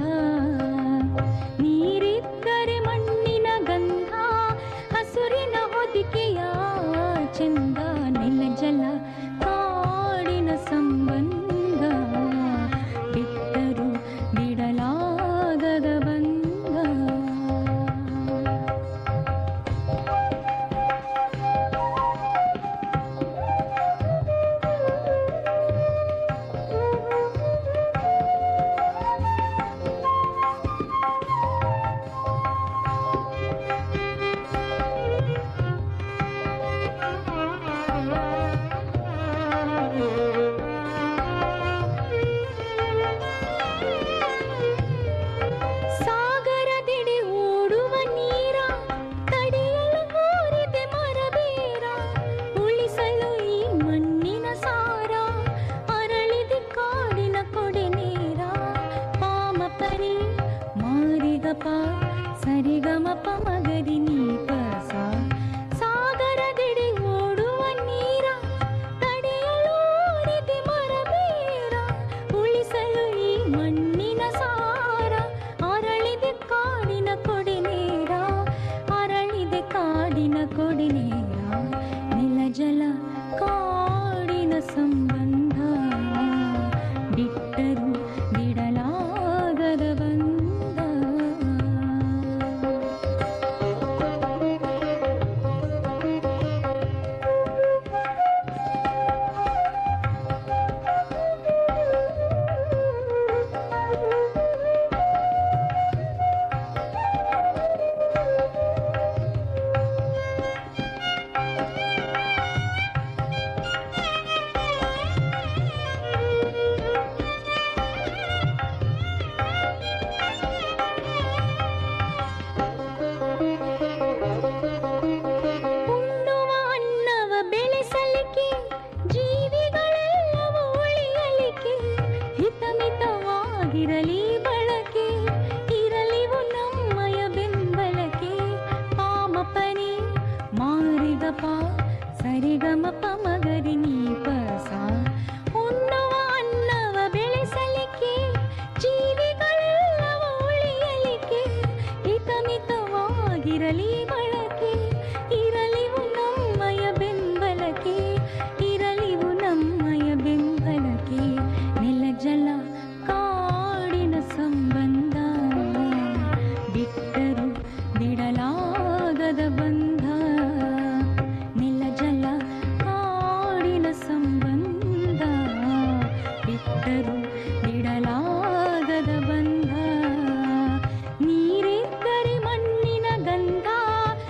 S18: ನೀರಿದ್ದರೆ ಮಣ್ಣಿನ ಗಂಧ ಹಸುರಿನ ಹೊದಿಕೆಯ ಚಂದ ನೆಲ ಜಲ ಕಾಡಿನ ಸಂಬಂಧ ಬಿಟ್ಟರು ಬಿಡಲಾಗದ ಬಂಧ ಸಾಗರದೆಡೆ ಓಡುವ ನೀರ ತಡೆಯಲು ಕೋರಿದೆ ಮರಬೇರ ಉಳಿಸಲು ಈ ಮಣ್ಣಿನ ಸಾರ ಅರಳಿದೆ ಕಾಡಿನ ಕೊಡೆ ನೀರ ಪಾಮ ಪರಿ ಮಾರಿಗಪ ಸರಿಗಮಪ ಮಗರಿ ನೀಪ ಸಾ ಸಾಗರದೆಡೆ ಓಡುವ ನೀರ ತಡೆಯಲು ಓರಿದೆ ಮರಬೇರ ಉಳಿಸಲು ಈ ಮಣ್ಣಿನ ಸಾರ ಅರಳಿದೆ ಕಾಡಿನ ಕೊಡೆ ನೇರ ಅರಳಿದೆ ಕಾಡಿನ ಕೊಡೆ ನೇರ ನೆಲ ಜಲ ಕಾಡಿನ ಸಂಬಂಧ ಬಿಟ್ಟರು ಬಿಡಲಾಗದ ಬಂಧ ಉಣ್ಣುವ ಅನ್ನವ ಬೆಳೆಸಲಿಕ್ಕೆ ಜೀವಿಗಳೆಲ್ಲವೂ ಉಳಿಯಲಿಕ್ಕೆ ಹಿತಮಿತವಾಗಿರಲಿ ಬಳಕೆ ಇರಲಿವು ನಮ್ಮಯ ಬೆಂಬಲಕ್ಕೆ ಪಾಮಪನಿ ಮಾರಿಗಪ ಸರಿಗಮಪ ಮಗರಿ ನೀಪ ಸಾ ಉಣ್ಣುವ ಅನ್ನವ ಬೆಳೆಸಲಿಕ್ಕೆ ಜೀವಿಗಳೆಲ್ಲವೂ ಉಳಿಯಲಿಕ್ಕೆ ಹಿತಮಿತವಾಗಿರಲಿ ಬಳಕೆ ಇರಲಿವು ನಮ್ಮಯ ಬೆಂಬಲಕ್ಕೆ ಇರಲಿವು ನಮ್ಮಯ ಬೆಂಬಲಕ್ಕೆ ನೆಲ ಜಲ ಕಾಡಿನ ಸಂಬಂಧ ಬಿಟ್ಟರು ಬಿಡಲಾಗದ ಬಂಧ ನೆಲ ಜಲ ಕಾಡಿನ ಸಂಬಂಧ ಬಿಟ್ಟರು ಬಿಡಲಾಗದ ಬಂಧ ನೀರಿದ್ದರೆ ಮಣ್ಣಿನ ಗಂಧ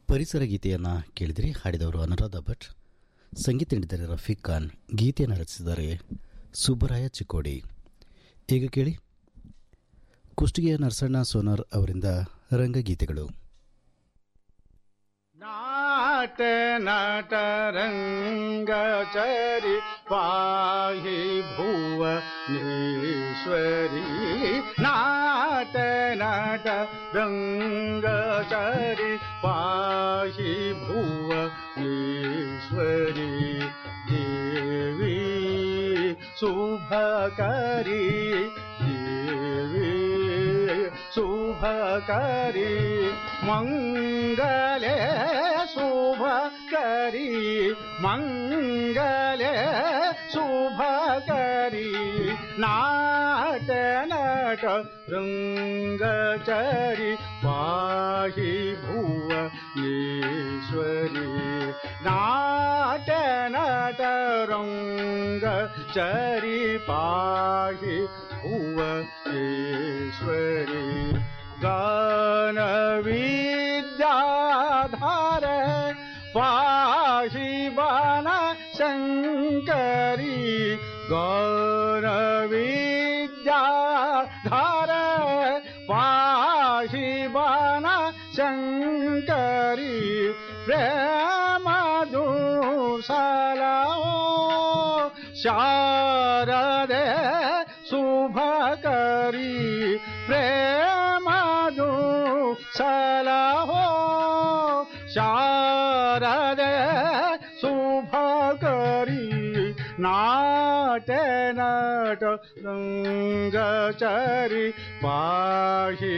S3: ಪರಿಸರ ಗೀತೆಯನ್ನು ಕೇಳಿದ್ರಿ ಹಾಡಿದವರು ಅನುರಾಧ ಭಟ್ ಸಂಗೀತ ನೀಡಿದ್ದಾರೆ ರಫೀಕ್ ಖಾನ್ ಗೀತೆಯನ್ನು ರಚಿಸಿದ್ದಾರೆ ಸುಬ್ಬರಾಯ ಚಿಕ್ಕೋಡಿ ಈಗ ಕೇಳಿ ಕುಷ್ಟಗಿಯ ನರಸಣ್ಣ ಸೋನಾರ್ ಅವರಿಂದ ರಂಗಗೀತೆಗಳು
S19: ನಾಟ ನಟ ರಂಗಚರಿ ಪಾಹಿ ಭುವನೇಶ್ವರಿ ನಾಟ ನಟ ರಂಗಚರಿ ಪಾಹಿ ಭುವನೇಶ್ವರಿ ದೇವಿ ಶುಭಕರಿ ದೇವಿ ಶುಭಕರಿ ಮಂಗಲೆ ಶುಭಕರಿ ಮಂಗಲೆ ಶುಭಕರಿ ನಾಟ ನಟ ರಂಗಚರಿ ಪಾಹಿ ಭುವನೇಶ್ವರಿ ನಾಟ ನಟ ರಂಗಚರಿ ಪಾಹಿ ಭುವನೇಶ್ವರಿ गान विद्याधार पाहि बाण शङ्करी गान विद्याधार पाहि बाण शङ्करी प्रेम दूसला शारदे शुभकरी प्रेम सलहो शारदे शुभकरी नाट नट रङ्गचरि पाहि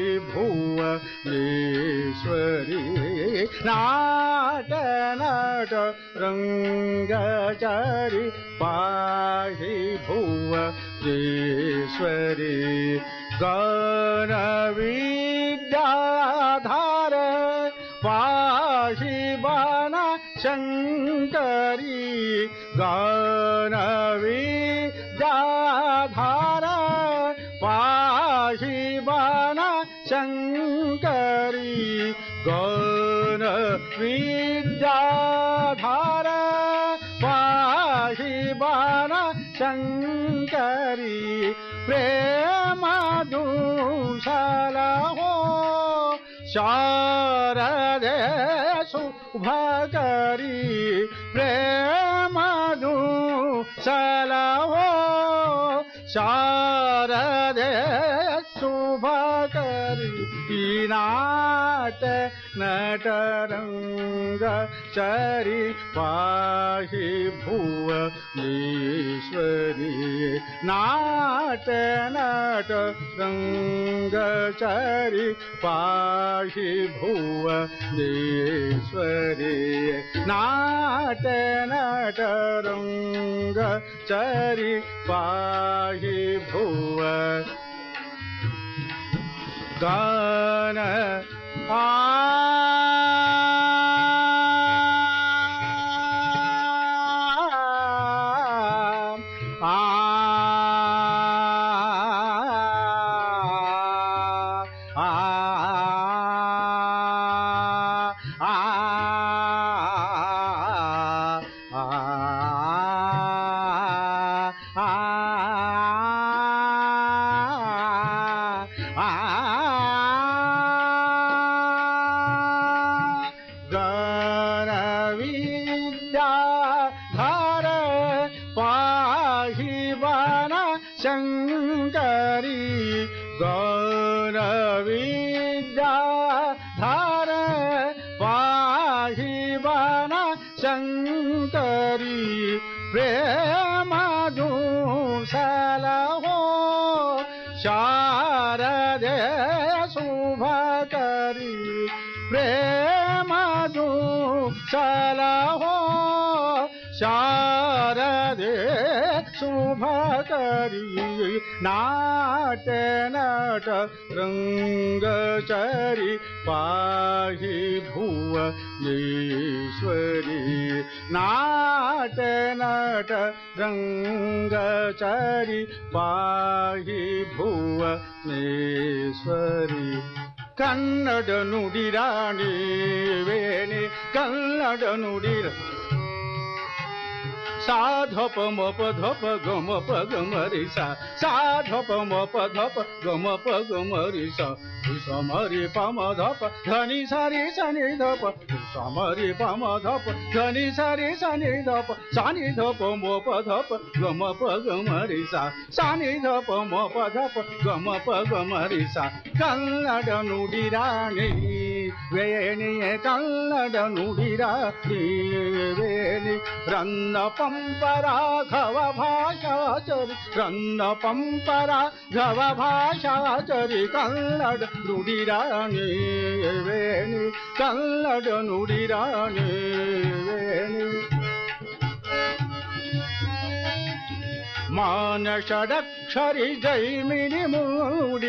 S19: भुवनेश्वरी नाट नट रङ्गचरि पाहि भुवनेश्वरी गणविद्याधार पाहि बाण शङ्करी गणविद्याधार पाहि बाण शङ्करी गणविद्याधार पाहि बाण शङ्करी प्रेम दूषला हो शारदे शुभकरी प्रेम दूषला हो शारदे शुभकरी नाट नटरङ्ग चरि पाहि भुवनेश्वरी नाट नट रङ्गचरि पाहि भुवनेश्वरी नाट नट रङ्गचरि पाहि भुव गान आ गणविद्याधार पाहि बाण शङ्करी गणविद्याधार पाहि बाण शङ्करी प्रेम दूसला हो शारदे शुभकरी प्रेम दूसला हो शारदे शुभकरी नाट नट रङ्गचरि पाहि भुवनेश्वरी नाट नट रङ्गचरि पाहि भुवनेश्वरी ಕನ್ನಡ ನುಡಿರಾಣಿ ವೇಣಿ ಕನ್ನಡ ನುಡಿರ ಸಾಧಪ ಮಪ ಧಪ ಗಮ ಪ ಗಮ ರಿ ಸಾ ಸಾಧಪ ಮಪ ಧಪ ಗಮ ಪ ಗಮ ರಿ ಸಾ ಸಮರಿ ಪಮ ಧಪ ಧನಿ ಸರಿ ಸನಿ ಧಪ ಸಮರಿ ಪಮ ಧಪ ಧನಿ ಸರಿ ಸನಿ ಧಪ ಸಾನಿ ಧಪ ಮಪ ಧಪ ಗಮ ಪ ಗಮ ರಿ ಸಾ ಸಾನಿ ಧಪ ಮಪ ಧಪ ಗಮ ಪ ಗಮ ರಿ ಸಾ ಕನ್ನಡ ನುಡಿರಾಣಿ ವೇಣಿಯ ಕನ್ನಡ ನುಡಿರಾಣಿ ವೇಣಿ ರನ್ನ ಪಂಪರಾಘವ ಭಾಷಾಚರಿ ರನ್ನ ಪಂಪರಾಘವ ಭಾಷಾಚರಿ ಕನ್ನಡ ನುಡಿರಾಣಿ ವೇಣಿ ಕನ್ನಡ ನುಡಿರಾಣಿ ವೇಣಿ ಮಾನಷಡಕ್ಷರಿ ಜೈಮಿನಿ ಮೂಡಿ